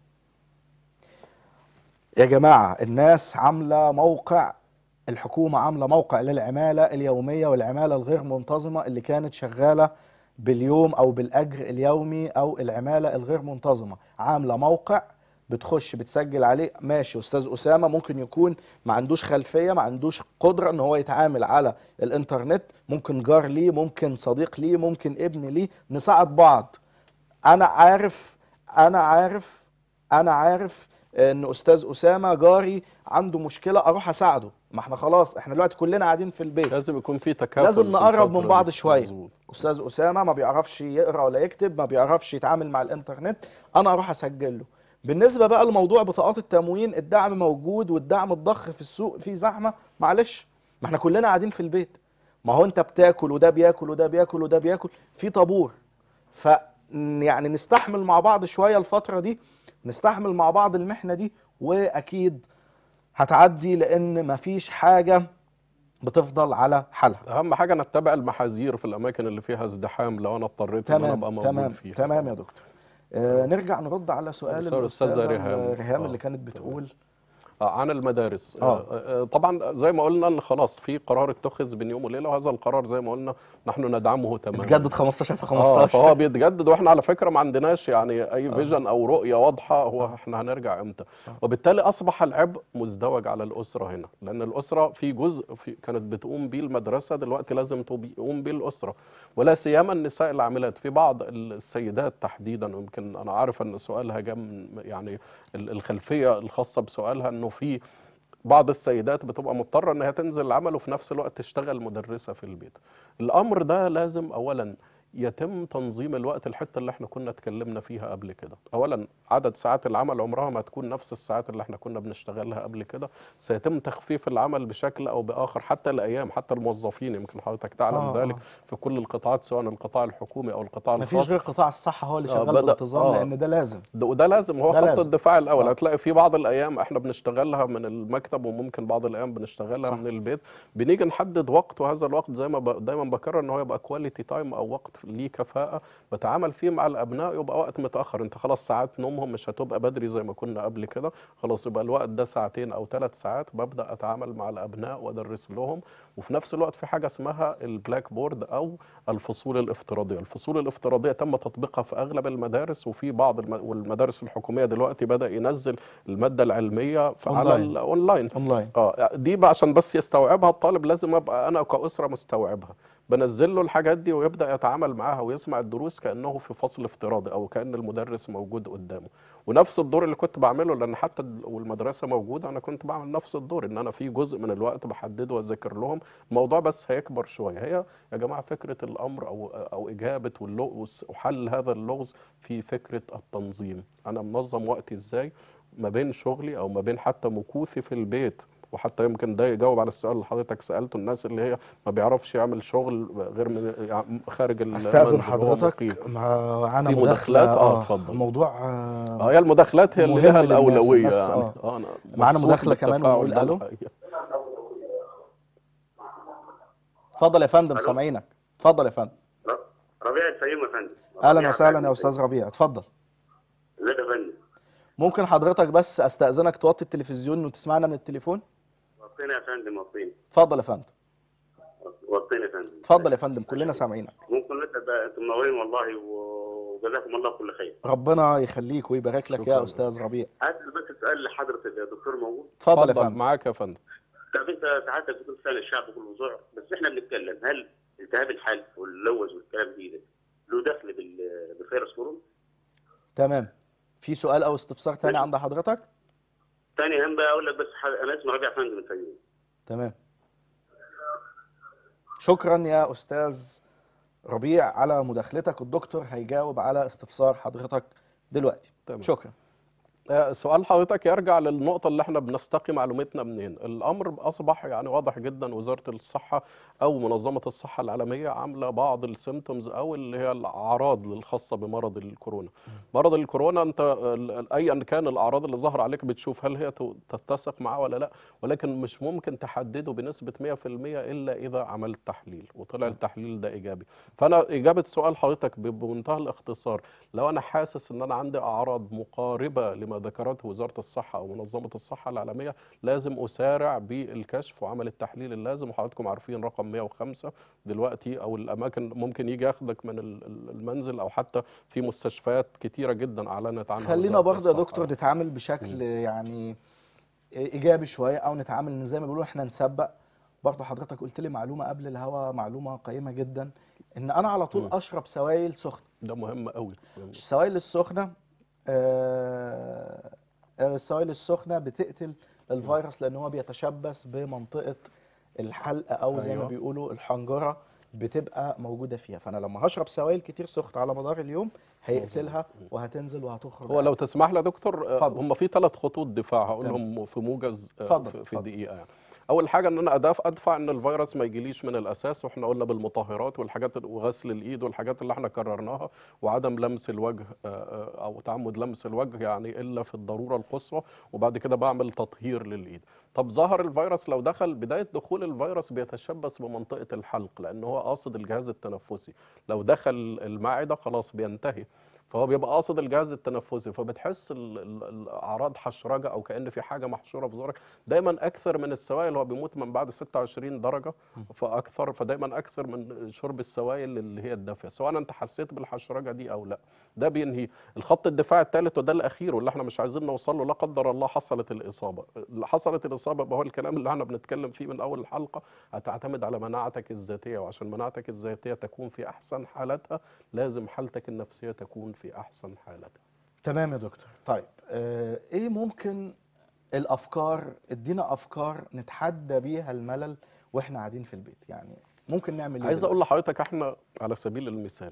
يا جماعه الناس عامله موقع الحكومه عامله موقع للعماله اليوميه والعماله الغير منتظمه اللي كانت شغاله باليوم او بالاجر اليومي او العماله الغير منتظمه عامله موقع بتخش بتسجل عليه ماشي استاذ اسامه ممكن يكون ما عندوش خلفيه ما عندوش قدره ان هو يتعامل على الانترنت ممكن جار ليه ممكن صديق ليه ممكن ابن ليه نساعد بعض انا عارف انا عارف انا عارف ان استاذ اسامه جاري عنده مشكله اروح اساعده ما احنا خلاص احنا دلوقتي كلنا قاعدين في البيت لازم يكون في تكافل لازم في نقرب من الفترة بعض دي. شويه مظبوط. استاذ اسامه ما بيعرفش يقرا ولا يكتب ما بيعرفش يتعامل مع الانترنت انا اروح اسجل له بالنسبه بقى لموضوع بطاقات التموين الدعم موجود والدعم الضخ في السوق في زحمه معلش ما احنا كلنا قاعدين في البيت ما هو انت بتاكل وده بياكل وده بياكل وده بياكل في طابور ف يعني نستحمل مع بعض شويه الفتره دي نستحمل مع بعض المحنه دي واكيد هتعدي لان مفيش حاجه بتفضل على حالها اهم حاجه نتبع المحاذير في الاماكن اللي فيها ازدحام لو انا اضطريت ان انا تمام ابقى موجود تمام فيها تمام يا دكتور آه نرجع نرد على سؤال سؤال الأستاذة الاستاذه ريهام. ريهام آه، اللي كانت بتقول آه، عن المدارس آه. آه. آه، طبعا زي ما قلنا ان خلاص في قرار اتخذ بين يوم وليله وهذا القرار زي ما قلنا نحن ندعمه تماما بتجدد 15 في اه 15 فهو بيتجدد واحنا على فكره ما عندناش يعني اي فيجن او رؤيه واضحه هو احنا هنرجع امتى وبالتالي اصبح العبء مزدوج على الاسره هنا لان الاسره في جزء في كانت بتقوم بيه المدرسه دلوقتي لازم تقوم بيه الاسره ولا سيما النساء العاملات في بعض السيدات تحديدا يمكن انا عارف ان سؤالها جاء من يعني ال- الخلفيه الخاصه بسؤالها انه في بعض السيدات بتبقى مضطره انها تنزل العمل وفي نفس الوقت تشتغل مدرسه في البيت. الامر ده لازم اولا يتم تنظيم الوقت الحته اللي احنا كنا اتكلمنا فيها قبل كده اولا عدد ساعات العمل عمرها ما تكون نفس الساعات اللي احنا كنا بنشتغلها قبل كده سيتم تخفيف العمل بشكل او باخر حتى الايام حتى الموظفين يمكن حضرتك تعلم آه، ذلك آه. في كل القطاعات سواء القطاع الحكومي او القطاع الخاص مفيش غير قطاع الصحه هو اللي آه، شغال بدأ- بانتظام آه. لان ده لازم ده وده لازم هو ده خط لازم. الدفاع الاول آه. هتلاقي في بعض الايام احنا بنشتغلها من المكتب وممكن بعض الايام بنشتغلها صح. من البيت بنيجي نحدد وقت وهذا الوقت زي ما ب... دايما بكرر ان هو يبقى كواليتي تايم او وقت ليه كفاءه بتعامل فيه مع الابناء يبقى وقت متاخر انت خلاص ساعات نومهم مش هتبقى بدري زي ما كنا قبل كده خلاص يبقى الوقت ده ساعتين او ثلاث ساعات ببدا اتعامل مع الابناء وادرس لهم وفي نفس الوقت في حاجه اسمها البلاك بورد او الفصول الافتراضيه الفصول الافتراضيه تم تطبيقها في اغلب المدارس وفي بعض الم... والمدارس الحكوميه دلوقتي بدا ينزل الماده العلميه في على أونلاين. الاونلاين اونلاين اه دي بقى عشان بس يستوعبها الطالب لازم ابقى انا كاسره مستوعبها بنزل له الحاجات دي ويبدا يتعامل معاها ويسمع الدروس كانه في فصل افتراضي او كان المدرس موجود قدامه ونفس الدور اللي كنت بعمله لان حتى ال- والمدرسه موجوده انا كنت بعمل نفس الدور ان انا في جزء من الوقت بحدده واذاكر لهم الموضوع بس هيكبر شويه هي يا جماعه فكره الامر او او اجابه واللغز وحل هذا اللغز في فكره التنظيم انا منظم وقتي ازاي ما بين شغلي او ما بين حتى مكوثي في البيت وحتى يمكن ده يجاوب على السؤال اللي حضرتك سالته الناس اللي هي ما بيعرفش يعمل شغل غير من يعني خارج المنزل استاذن وهو مقيم. حضرتك معانا في مداخله مداخلات؟ آه، اتفضل. موضوع اه هي المداخلات هي اللي مهم لها للناس، الاولويه الناس، يعني آه. اه انا معانا مبسوط مداخلة كمان بالتفاعل ونقول ده ألو. الحقيقة. اتفضل يا فندم سامعينك اتفضل يا فندم ربيع الفهيم يا فندم اهلا ربيع وسهلا يا الفهيم. استاذ ربيع اتفضل ازيك يا فندم ممكن حضرتك بس استاذنك توطي التلفزيون وتسمعنا من التليفون وطيني يا فندم وطيني اتفضل يا فندم وطيني يا فندم اتفضل يا فندم كلنا سامعينك ممكن نبدا انتم منورين والله وجزاكم الله كل خير ربنا يخليك ويبارك لك يا شكراً. استاذ ربيع اسال بس سؤال لحضرتك يا دكتور موجود اتفضل يا اتفضل فندم معاك يا فندم طب انت ساعات بتقول سال الشعب كل موضوع بس احنا بنتكلم هل التهاب الحلق واللوز والكلام دي ده له دخل بال- بفيروس كورونا؟ تمام في سؤال او استفسار تاني ماشي. عند حضرتك ثاني هم بقى اقول لك بس ح- انا اسمي ربيع فندم الفيوم تمام شكرا يا استاذ ربيع على مداخلتك الدكتور هيجاوب على استفسار حضرتك دلوقتي تمام. شكرا آه، سؤال حضرتك يرجع للنقطة اللي احنا بنستقي معلومتنا منين الأمر أصبح يعني واضح جدا وزارة الصحة أو منظمة الصحة العالمية عاملة بعض السيمتومز أو اللي هي الأعراض الخاصة بمرض الكورونا مرض الكورونا أنت ال- ال- أيا كان الأعراض اللي ظاهرة عليك بتشوف هل هي ت- تتسق معاه ولا لا ولكن مش ممكن تحدده بنسبة 100% إلا إذا عملت تحليل وطلع التحليل ده إيجابي فأنا إجابة سؤال حضرتك ب- بمنتهى الاختصار لو أنا حاسس إن أنا عندي أعراض مقاربة لما ذكرته وزارة الصحة أو منظمة الصحة العالمية لازم أسارع بالكشف وعمل التحليل اللازم وحضراتكم عارفين رقم 105 دلوقتي أو الأماكن ممكن يجي ياخدك من ال- ال- المنزل أو حتى في مستشفيات كتيرة جدا أعلنت عنها خلينا وزارة برضه يا الصحة. دكتور نتعامل بشكل يعني ايجابي شويه او نتعامل إن زي ما بيقولوا احنا نسبق برضه حضرتك قلت لي معلومه قبل الهوا معلومه قيمه جدا ان انا على طول مم. اشرب سوائل سخنه ده مهم قوي السوائل السخنه آه، آه، السوائل السخنه بتقتل الفيروس لان هو بيتشبث بمنطقه الحلق او زي ما أيوة. بيقولوا الحنجره بتبقى موجوده فيها فانا لما هشرب سوائل كتير سخنه على مدار اليوم هيقتلها وهتنزل وهتخرج هو لو تسمح لي يا دكتور آه، اتفضل. هم في ثلاث خطوط دفاع هقولهم في موجز آه، اتفضل، في- في اتفضل. دقيقه يعني اول حاجه ان انا ادافع ادفع ان الفيروس ما يجيليش من الاساس واحنا قلنا بالمطهرات والحاجات وغسل الايد والحاجات اللي احنا كررناها وعدم لمس الوجه آه، آه، او تعمد لمس الوجه يعني الا في الضروره القصوى وبعد كده بعمل تطهير للايد طب ظهر الفيروس لو دخل بدايه دخول الفيروس بيتشبث بمنطقه الحلق لان هو قاصد الجهاز التنفسي لو دخل المعده خلاص بينتهي فهو بيبقى قاصد الجهاز التنفسي فبتحس ال- ال- الاعراض حشرجه او كان في حاجه محشوره في زورك دايما اكثر من السوائل هو بيموت من بعد 26 درجه فاكثر فدايما اكثر من شرب السوائل اللي هي الدافيه سواء انت حسيت بالحشرجه دي او لا ده بينهي الخط الدفاع الثالث وده الاخير واللي احنا مش عايزين نوصل له لا قدر الله حصلت الاصابه اللي حصلت الاصابه يبقى هو الكلام اللي احنا بنتكلم فيه من اول الحلقه هتعتمد على مناعتك الذاتيه وعشان مناعتك الذاتيه تكون في احسن حالتها لازم حالتك النفسيه تكون في احسن حالتها تمام يا دكتور طيب آه ايه ممكن الافكار ادينا افكار نتحدى بيها الملل واحنا قاعدين في البيت يعني ممكن نعمل ايه عايز دلوقتي؟ اقول لحضرتك احنا على سبيل المثال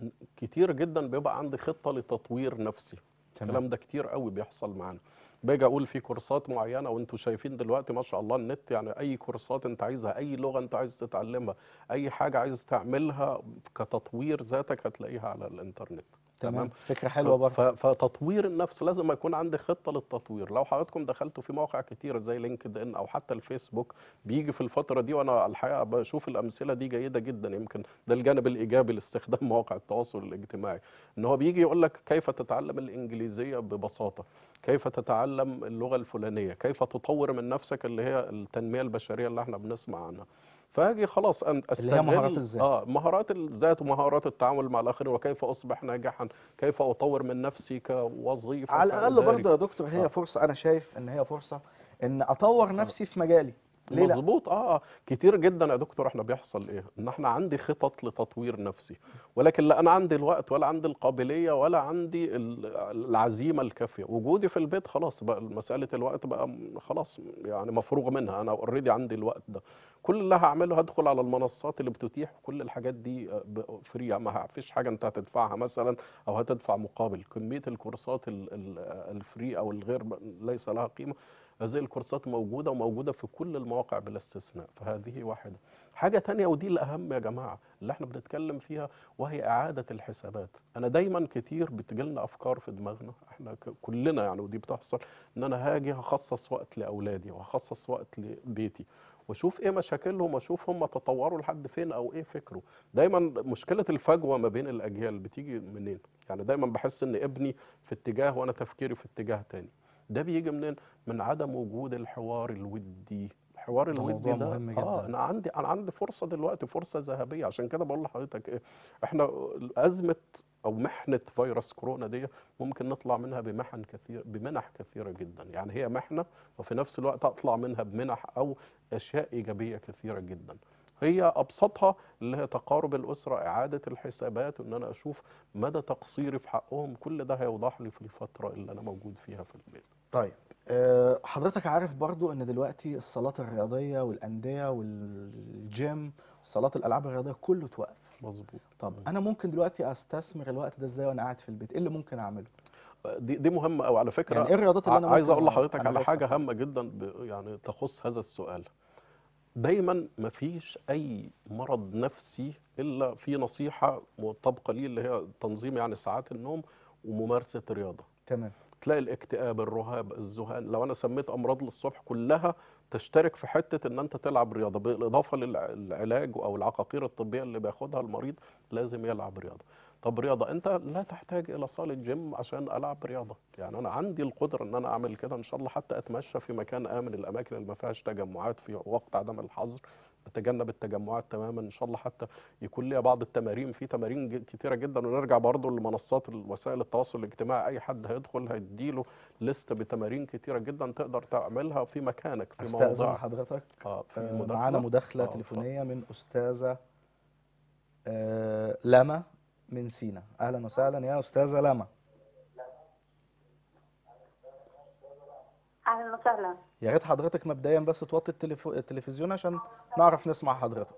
كتير جدا بيبقى عندي خطه لتطوير نفسي تمام. الكلام ده كتير قوي بيحصل معانا باجي اقول في كورسات معينه وانتم شايفين دلوقتي ما شاء الله النت يعني اي كورسات انت عايزها اي لغه انت عايز تتعلمها اي حاجه عايز تعملها كتطوير ذاتك هتلاقيها على الانترنت تمام فكره حلوه ف- برضه ف- فتطوير النفس لازم يكون عندي خطه للتطوير لو حضراتكم دخلتوا في مواقع كتير زي لينكد ان او حتى الفيسبوك بيجي في الفتره دي وانا الحقيقه بشوف الامثله دي جيده جدا يمكن ده الجانب الايجابي لاستخدام مواقع التواصل الاجتماعي ان هو بيجي يقول لك كيف تتعلم الانجليزيه ببساطه كيف تتعلم اللغه الفلانيه كيف تطور من نفسك اللي هي التنميه البشريه اللي احنا بنسمع عنها فاجي خلاص ان اللي هي مهارات استغل الذات. اه مهارات الذات ومهارات التعامل مع الاخرين وكيف اصبح ناجحا كيف اطور من نفسي كوظيفه على الاقل كإداري. برضه يا دكتور هي آه. فرصه انا شايف ان هي فرصه ان اطور نفسي في مجالي ليه لا مظبوط اه آه. كتير جدا يا دكتور احنا بيحصل ايه ان احنا عندي خطط لتطوير نفسي ولكن لا انا عندي الوقت ولا عندي القابليه ولا عندي ال- العزيمه الكافيه وجودي في البيت خلاص بقى مساله الوقت بقى م- خلاص يعني مفروغ منها انا اوريدي عندي الوقت ده كل اللي هعمله هدخل على المنصات اللي بتتيح كل الحاجات دي آه، ب- فري ما فيش حاجه انت هتدفعها مثلا او هتدفع مقابل كميه الكورسات ال- ال- الفري او الغير ليس لها قيمه هذه الكورسات موجودة وموجودة في كل المواقع بلا استثناء فهذه واحدة حاجة تانية ودي الأهم يا جماعة اللي احنا بنتكلم فيها وهي إعادة الحسابات أنا دايما كتير بتجيلنا أفكار في دماغنا احنا ك- كلنا يعني ودي بتحصل إن أنا هاجي هخصص وقت لأولادي وهخصص وقت لبيتي واشوف ايه مشاكلهم واشوف هم تطوروا لحد فين او ايه فكره دايما مشكله الفجوه ما بين الاجيال بتيجي منين يعني دايما بحس ان ابني في اتجاه وانا تفكيري في اتجاه تاني ده بيجي منين من عدم وجود الحوار الودي الحوار ده الودي موضوع ده مهم اه جداً. انا عندي انا عندي فرصه دلوقتي فرصه ذهبيه عشان كده بقول لحضرتك ايه احنا ازمه او محنه فيروس كورونا دي ممكن نطلع منها بمحن كثير بمنح كثيره جدا يعني هي محنه وفي نفس الوقت اطلع منها بمنح او اشياء ايجابيه كثيره جدا هي ابسطها اللي هي تقارب الاسره اعاده الحسابات وان انا اشوف مدى تقصيري في حقهم كل ده هيوضح لي في الفتره اللي انا موجود فيها في البيت طيب آه، حضرتك عارف برضو ان دلوقتي الصالات الرياضيه والانديه والجيم صالات الالعاب الرياضيه كله توقف مظبوط طب انا ممكن دلوقتي استثمر الوقت ده ازاي وانا قاعد في البيت ايه اللي ممكن اعمله دي دي مهمه قوي على فكره يعني ايه الرياضات اللي أنا ع- عايز ممكن اقول أ- لحضرتك على أمارسها؟ حاجه هامه جدا ب- يعني تخص هذا السؤال دايما ما فيش اي مرض نفسي الا في نصيحه مطابقه ليه اللي هي تنظيم يعني ساعات النوم وممارسه رياضه تمام تلاقي الاكتئاب الرهاب الذهان لو انا سميت امراض للصبح كلها تشترك في حته ان انت تلعب رياضه بالاضافه للعلاج او العقاقير الطبيه اللي بياخدها المريض لازم يلعب رياضه طب رياضه انت لا تحتاج الى صاله جيم عشان العب رياضه يعني انا عندي القدره ان انا اعمل كده ان شاء الله حتى اتمشى في مكان امن الاماكن اللي ما فيهاش تجمعات في وقت عدم الحظر اتجنب التجمعات تماما ان شاء الله حتى يكون ليا بعض التمارين في تمارين ج- كتيره جدا ونرجع برضو لمنصات وسائل التواصل الاجتماعي اي حد هيدخل هيديله لست بتمارين كتيره جدا تقدر تعملها في مكانك في استاذن موضعك حضرتك اه في آه، مداخلة. معانا مداخله آه، تليفونيه من استاذه آه، لما من سينا اهلا وسهلا يا استاذه لما اهلا وسهلا يا ريت حضرتك مبدئيا بس توطي التليفو... التلفزيون عشان نعرف نسمع حضرتك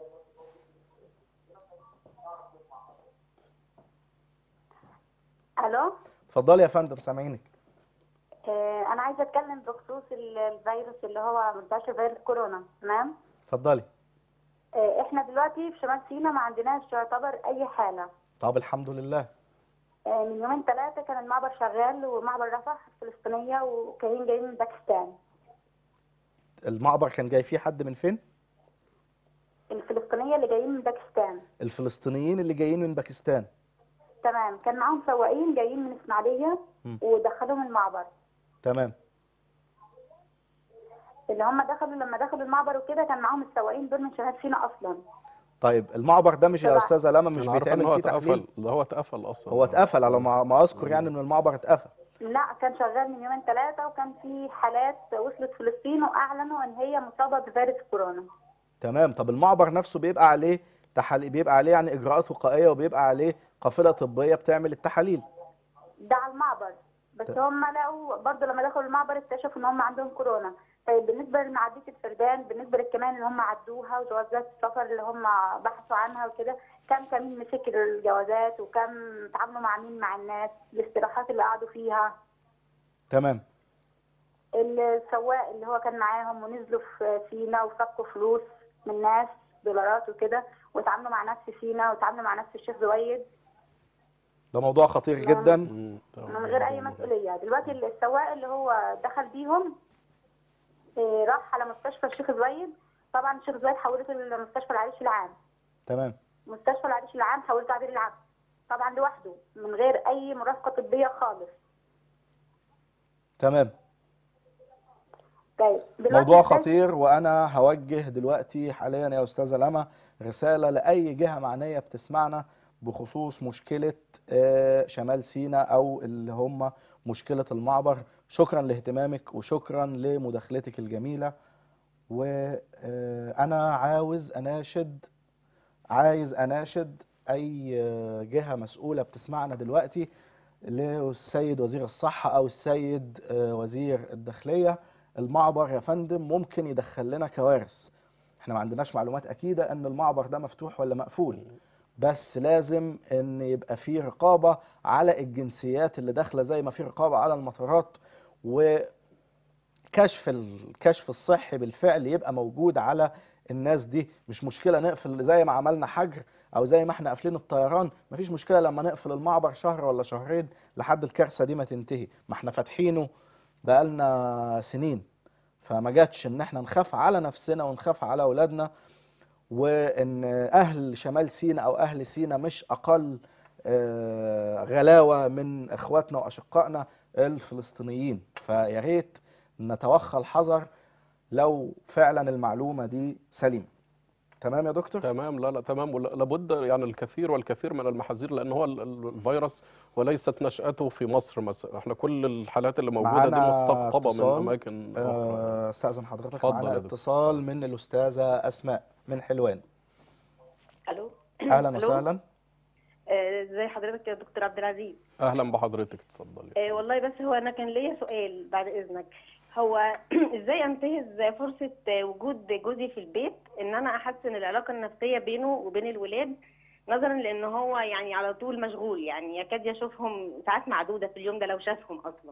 الو اتفضلي يا فندم سامعينك آه انا عايزه اتكلم بخصوص ال- الفيروس اللي هو منتشر فيروس كورونا تمام اتفضلي آه احنا دلوقتي في شمال سيناء ما عندناش يعتبر اي حاله طب الحمد لله آه من يومين ثلاثه كان المعبر شغال ومعبر رفح الفلسطينيه وكاين جايين من باكستان المعبر كان جاي فيه حد من فين الفلسطينيه اللي جايين من باكستان الفلسطينيين اللي جايين من باكستان تمام كان معاهم سواقين جايين من اسماعيليه مم. ودخلوهم المعبر تمام اللي هم دخلوا لما دخلوا المعبر وكده كان معاهم السواقين دول من شمال سيناء اصلا طيب المعبر ده مش يا تبع- استاذه لما مش أنا عارف إن بيتعمل هو فيه تحليل اتقفل ده هو اتقفل اصلا هو اتقفل على ما ما اذكر يعني ان المعبر اتقفل لا كان شغال من يومين ثلاثة وكان في حالات وصلت فلسطين وأعلنوا إن هي مصابة بفيروس كورونا. تمام طب المعبر نفسه بيبقى عليه تحاليل بيبقى عليه يعني اجراءات وقائيه وبيبقى عليه قافله طبيه بتعمل التحاليل ده على المعبر بس ت- هم لقوا برضه لما دخلوا المعبر اكتشفوا إن هم عندهم كورونا. طيب بالنسبة لمعدية الفردان بالنسبة للكمان اللي هم عدوها وجوازات السفر اللي هم بحثوا عنها وكده كم كمين مسك الجوازات وكم تعاملوا مع مين مع الناس الاستراحات اللي قعدوا فيها تمام السواق اللي هو كان معاهم ونزلوا في سينا وفكوا فلوس من ناس دولارات وكده وتعاملوا مع ناس في سينا وتعاملوا مع ناس في الشيخ زويد ده موضوع خطير جدا من غير اي مسؤوليه دلوقتي السواق اللي هو دخل بيهم آه، راح على مستشفى الشيخ زويد طبعا الشيخ زويد حولته لمستشفى العريش العام تمام مستشفى العريش العام حولته عبير العبد طبعا لوحده من غير اي مرافقه طبيه خالص تمام طيب دلوقتي موضوع إزاي- خطير وانا هوجه دلوقتي حاليا يا استاذه لما رساله لاي جهه معنيه بتسمعنا بخصوص مشكله آه، شمال سيناء او اللي هم مشكله المعبر شكرا لاهتمامك وشكرا لمداخلتك الجميله وانا عاوز اناشد عايز اناشد اي آه، جهه مسؤوله بتسمعنا دلوقتي للسيد وزير الصحه او السيد آه، وزير الداخليه المعبر يا فندم ممكن يدخل لنا كوارث احنا ما عندناش معلومات اكيده ان المعبر ده مفتوح ولا مقفول بس لازم ان يبقى في رقابه على الجنسيات اللي داخله زي ما في رقابه على المطارات وكشف الكشف الصحي بالفعل يبقى موجود على الناس دي مش مشكله نقفل زي ما عملنا حجر او زي ما احنا قافلين الطيران مفيش مشكله لما نقفل المعبر شهر ولا شهرين لحد الكارثه دي ما تنتهي ما احنا فاتحينه بقالنا سنين فما جاتش ان احنا نخاف على نفسنا ونخاف على اولادنا وان اهل شمال سيناء او اهل سيناء مش اقل آه، غلاوه من اخواتنا واشقائنا الفلسطينيين فيا ريت نتوخى الحذر لو فعلا المعلومه دي سليمه تمام يا دكتور تمام لا لا تمام ولا- لابد يعني الكثير والكثير من المحاذير لان هو ال- ال- الفيروس وليست نشأته في مصر مثلا احنا كل الحالات اللي موجوده دي معانا مستقطبه من اتصال. اماكن اخرى آه، استاذن حضرتك اتفضل معانا يا دكتور. اتصال من الاستاذه اسماء من حلوان الو اهلا ألو؟ وسهلا آه، ازي حضرتك يا دكتور عبد العزيز اهلا بحضرتك اتفضلي آه، والله بس هو انا كان ليا سؤال بعد اذنك هو ازاي انتهز فرصه آه، وجود جوزي في البيت ان انا احسن العلاقه النفسيه بينه وبين الولاد نظرا لان هو يعني على طول مشغول يعني يكاد يشوفهم ساعات معدوده في اليوم ده لو شافهم اصلا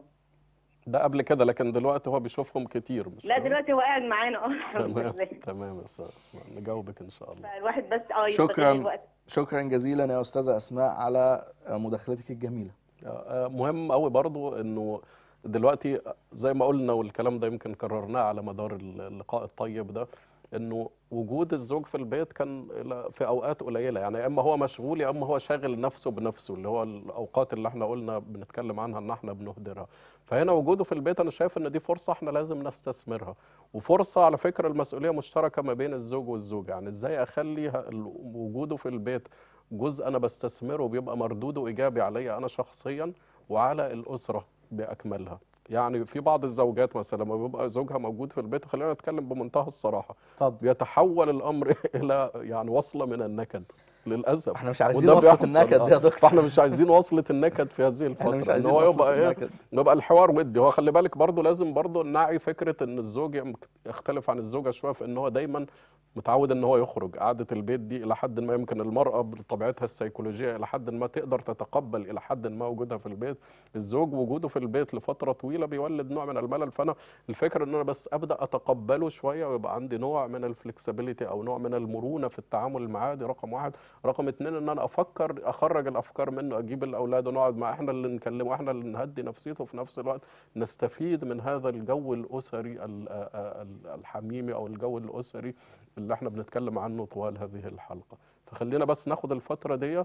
ده قبل كده لكن دلوقتي هو بيشوفهم كتير مش لا دلوقتي هو قاعد معانا اه الحمد تمام لله تمام يا استاذ اسماء نجاوبك ان شاء الله فالواحد بس اه يستغل شكرا الوقت شكرا جزيلا يا استاذه اسماء على مداخلتك الجميله آه، مهم قوي برضو انه دلوقتي زي ما قلنا والكلام ده يمكن كررناه على مدار اللقاء الطيب ده انه وجود الزوج في البيت كان إلى- في اوقات قليله يعني يا اما هو مشغول يا اما هو شاغل نفسه بنفسه اللي هو الاوقات اللي احنا قلنا بنتكلم عنها ان احنا بنهدرها فهنا وجوده في البيت انا شايف ان دي فرصه احنا لازم نستثمرها وفرصه على فكره المسؤوليه مشتركه ما بين الزوج والزوجه يعني ازاي اخلي ه- ال- وجوده في البيت جزء انا بستثمره بيبقى مردوده ايجابي عليا انا شخصيا وعلى الاسره باكملها يعني في بعض الزوجات مثلا لما بيبقى زوجها موجود في البيت خلينا نتكلم بمنتهى الصراحه اتفضل بيتحول الامر الى يعني وصله من النكد للاسف احنا مش عايزين وده وصلة بيحصل، النكد دي يا آه. دكتور. فاحنا مش عايزين وصله النكد في هذه الفتره مش إن عايزين هو وصلة يبقى ايه النكد. يبقى الحوار ودي هو خلي بالك برضه لازم برضه نعي فكره ان الزوج يمك- يختلف عن الزوجه شويه في ان هو دايما متعود ان هو يخرج قعده البيت دي الى حد ما يمكن المراه بطبيعتها السيكولوجيه الى حد ما تقدر تتقبل الى حد ما وجودها في البيت الزوج وجوده في البيت لفتره طويله بيولد نوع من الملل فانا الفكره ان انا بس ابدا اتقبله شويه ويبقى عندي نوع من الفلكسبيليتي او نوع من المرونه في التعامل معاه دي رقم واحد رقم اتنين ان انا افكر اخرج الافكار منه اجيب الاولاد ونقعد معاه احنا اللي نكلمه احنا اللي نهدي نفسيته وفي نفس الوقت نستفيد من هذا الجو الاسري ال- ال- الحميمي او الجو الاسري اللي احنا بنتكلم عنه طوال هذه الحلقه فخلينا بس ناخد الفتره دي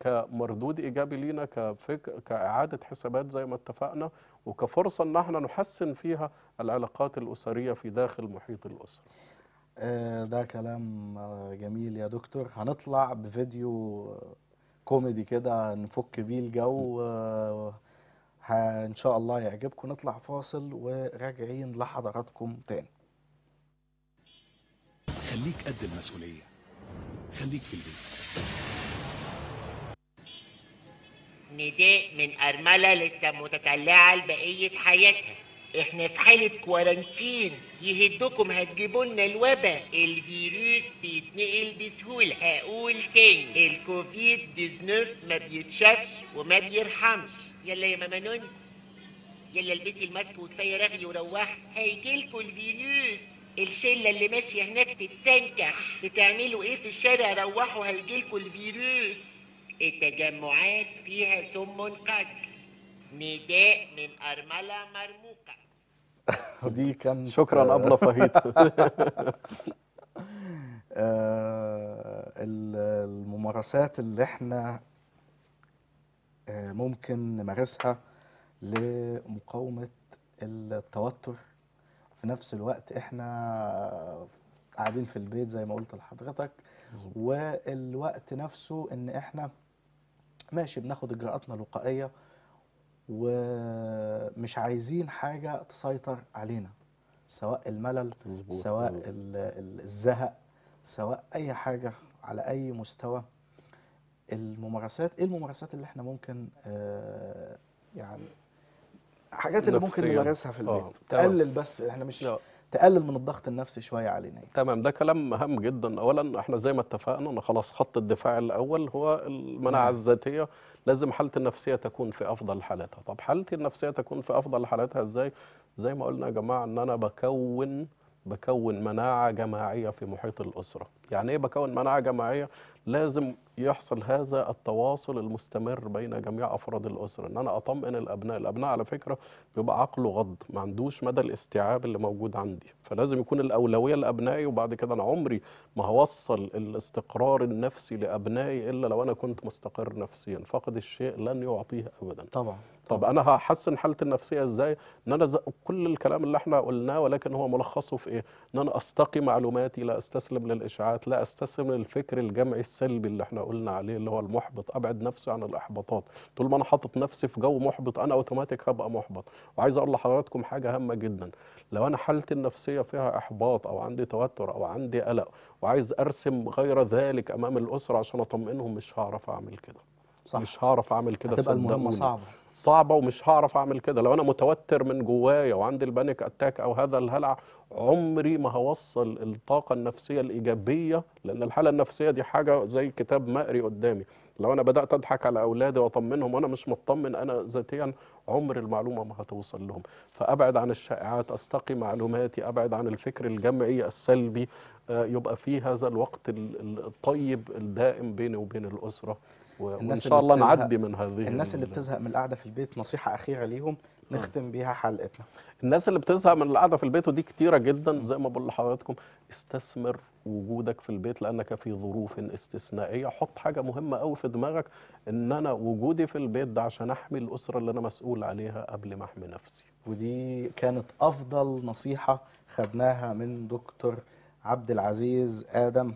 كمردود ايجابي لينا كفك... كاعاده حسابات زي ما اتفقنا وكفرصه ان احنا نحسن فيها العلاقات الاسريه في داخل محيط الاسره آه، ده كلام آه، جميل يا دكتور هنطلع بفيديو آه، كوميدي كده نفك بيه الجو آه، ه- ان شاء الله يعجبكم نطلع فاصل وراجعين لحضراتكم تاني خليك قد المسؤولية خليك في البيت نداء من أرملة لسه متطلعة لبقية حياتها احنا في حالة كوارانتين يهدكم هتجيبوا لنا الوبا الفيروس بيتنقل بسهولة هقول تاني الكوفيد 19 ما بيتشافش وما بيرحمش يلا يا ماما نون يلا البسي الماسك وكفايه رغي وروحي هيجيلكوا الفيروس الشلة اللي ماشية هناك تتسنكح بتعملوا ايه في الشارع روحوا هيجيلكوا الفيروس التجمعات فيها سم قتل نداء من أرملة مرموقة ودي كان شكرا أبلة فهيد آه، ال- الممارسات اللي احنا آه، ممكن نمارسها لمقاومة التوتر في نفس الوقت احنا قاعدين في البيت زي ما قلت لحضرتك والوقت نفسه ان احنا ماشي بناخد اجراءاتنا الوقائية ومش عايزين حاجة تسيطر علينا سواء الملل مظبوط. سواء ال- ال- الزهق سواء اي حاجة على اي مستوى الممارسات ايه الممارسات اللي احنا ممكن آه يعني حاجات اللي ممكن نفسياً. نمارسها في آه، البيت تمام. تقلل بس احنا مش لا. تقلل من الضغط النفسي شوية علينا تمام ده كلام مهم جدا اولا احنا زي ما اتفقنا ان خلاص خط الدفاع الاول هو المناعه نعم. الذاتيه لازم حالتي النفسيه تكون في افضل حالاتها طب حالتي النفسيه تكون في افضل حالاتها ازاي زي ما قلنا يا جماعه ان انا بكون بكون مناعه جماعيه في محيط الاسره يعني ايه بكون مناعه جماعيه لازم يحصل هذا التواصل المستمر بين جميع افراد الاسره ان انا اطمئن الابناء الابناء على فكره بيبقى عقله غض ما عندوش مدى الاستيعاب اللي موجود عندي فلازم يكون الاولويه لابنائي وبعد كده انا عمري ما هوصل الاستقرار النفسي لابنائي الا لو انا كنت مستقر نفسيا فقد الشيء لن يعطيه ابدا طبعا طب انا هحسن حالتي النفسيه ازاي ان انا ز- كل الكلام اللي احنا قلناه ولكن هو ملخصه في ايه ان انا استقي معلوماتي لا استسلم للاشاعات لا استسلم للفكر الجمعي السلبي اللي احنا قلنا عليه اللي هو المحبط ابعد نفسي عن الاحباطات طول ما انا حاطط نفسي في جو محبط انا اوتوماتيك هبقى محبط وعايز اقول لحضراتكم حاجه هامه جدا لو انا حالتي النفسيه فيها احباط او عندي توتر او عندي قلق وعايز ارسم غير ذلك امام الاسره عشان اطمئنهم مش هعرف اعمل كده صح. مش هعرف اعمل كده هتبقى المهمة صدقوني. صعبة صعبه ومش هعرف اعمل كده لو انا متوتر من جوايا وعندي البانيك اتاك او هذا الهلع عمري ما هوصل الطاقه النفسيه الايجابيه لان الحاله النفسيه دي حاجه زي كتاب مقري قدامي لو انا بدات اضحك على اولادي واطمنهم وانا مش مطمن انا ذاتيا عمر المعلومه ما هتوصل لهم فابعد عن الشائعات استقي معلوماتي ابعد عن الفكر الجمعي السلبي آه، يبقى في هذا الوقت ال- ال- الطيب الدائم بيني وبين الاسره و- وان الناس شاء اللي الله بتزهق- نعدي من هذه الناس اللي ال- بتزهق من القعدة في البيت نصيحة أخيرة ليهم نختم بيها حلقتنا الناس اللي بتزهق من القعده في البيت ودي كتيره جدا زي ما بقول لحضراتكم استثمر وجودك في البيت لانك في ظروف استثنائيه حط حاجه مهمه قوي في دماغك ان انا وجودي في البيت ده عشان احمي الاسره اللي انا مسؤول عليها قبل ما احمي نفسي ودي كانت أفضل نصيحة خدناها من دكتور عبد العزيز آدم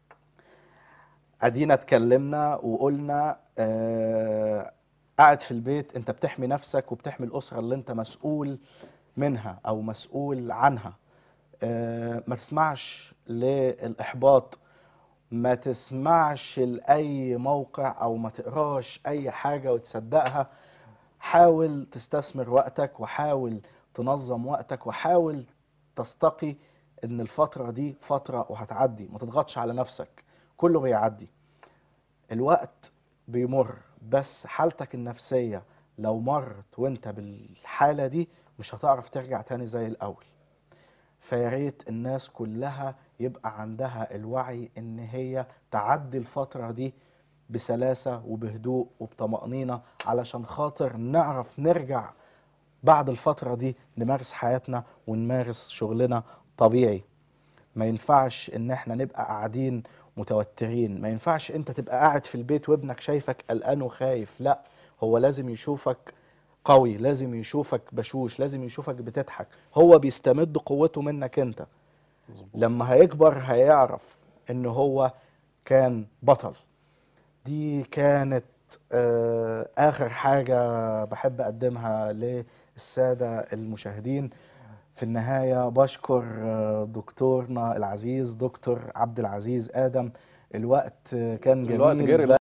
أدينا اتكلمنا وقلنا آه قاعد في البيت أنت بتحمي نفسك وبتحمي الأسرة اللي أنت مسؤول منها أو مسؤول عنها آه ما تسمعش للإحباط ما تسمعش لأي موقع أو ما تقراش أي حاجة وتصدقها حاول تستثمر وقتك وحاول تنظم وقتك وحاول تستقي ان الفترة دي فترة وهتعدي ما تضغطش على نفسك كله بيعدي الوقت بيمر بس حالتك النفسية لو مرت وانت بالحالة دي مش هتعرف ترجع تاني زي الأول فيا ريت الناس كلها يبقى عندها الوعي ان هي تعدي الفترة دي بسلاسة وبهدوء وبطمأنينة علشان خاطر نعرف نرجع بعد الفترة دي نمارس حياتنا ونمارس شغلنا طبيعي ما ينفعش ان احنا نبقى قاعدين متوترين ما ينفعش انت تبقى قاعد في البيت وابنك شايفك قلقان وخايف لا هو لازم يشوفك قوي لازم يشوفك بشوش لازم يشوفك بتضحك هو بيستمد قوته منك انت لما هيكبر هيعرف ان هو كان بطل دي كانت آه، آخر حاجة بحب أقدمها للسادة المشاهدين في النهاية بشكر آه، دكتورنا العزيز دكتور عبد العزيز آدم الوقت آه، كان جميل الوقت جري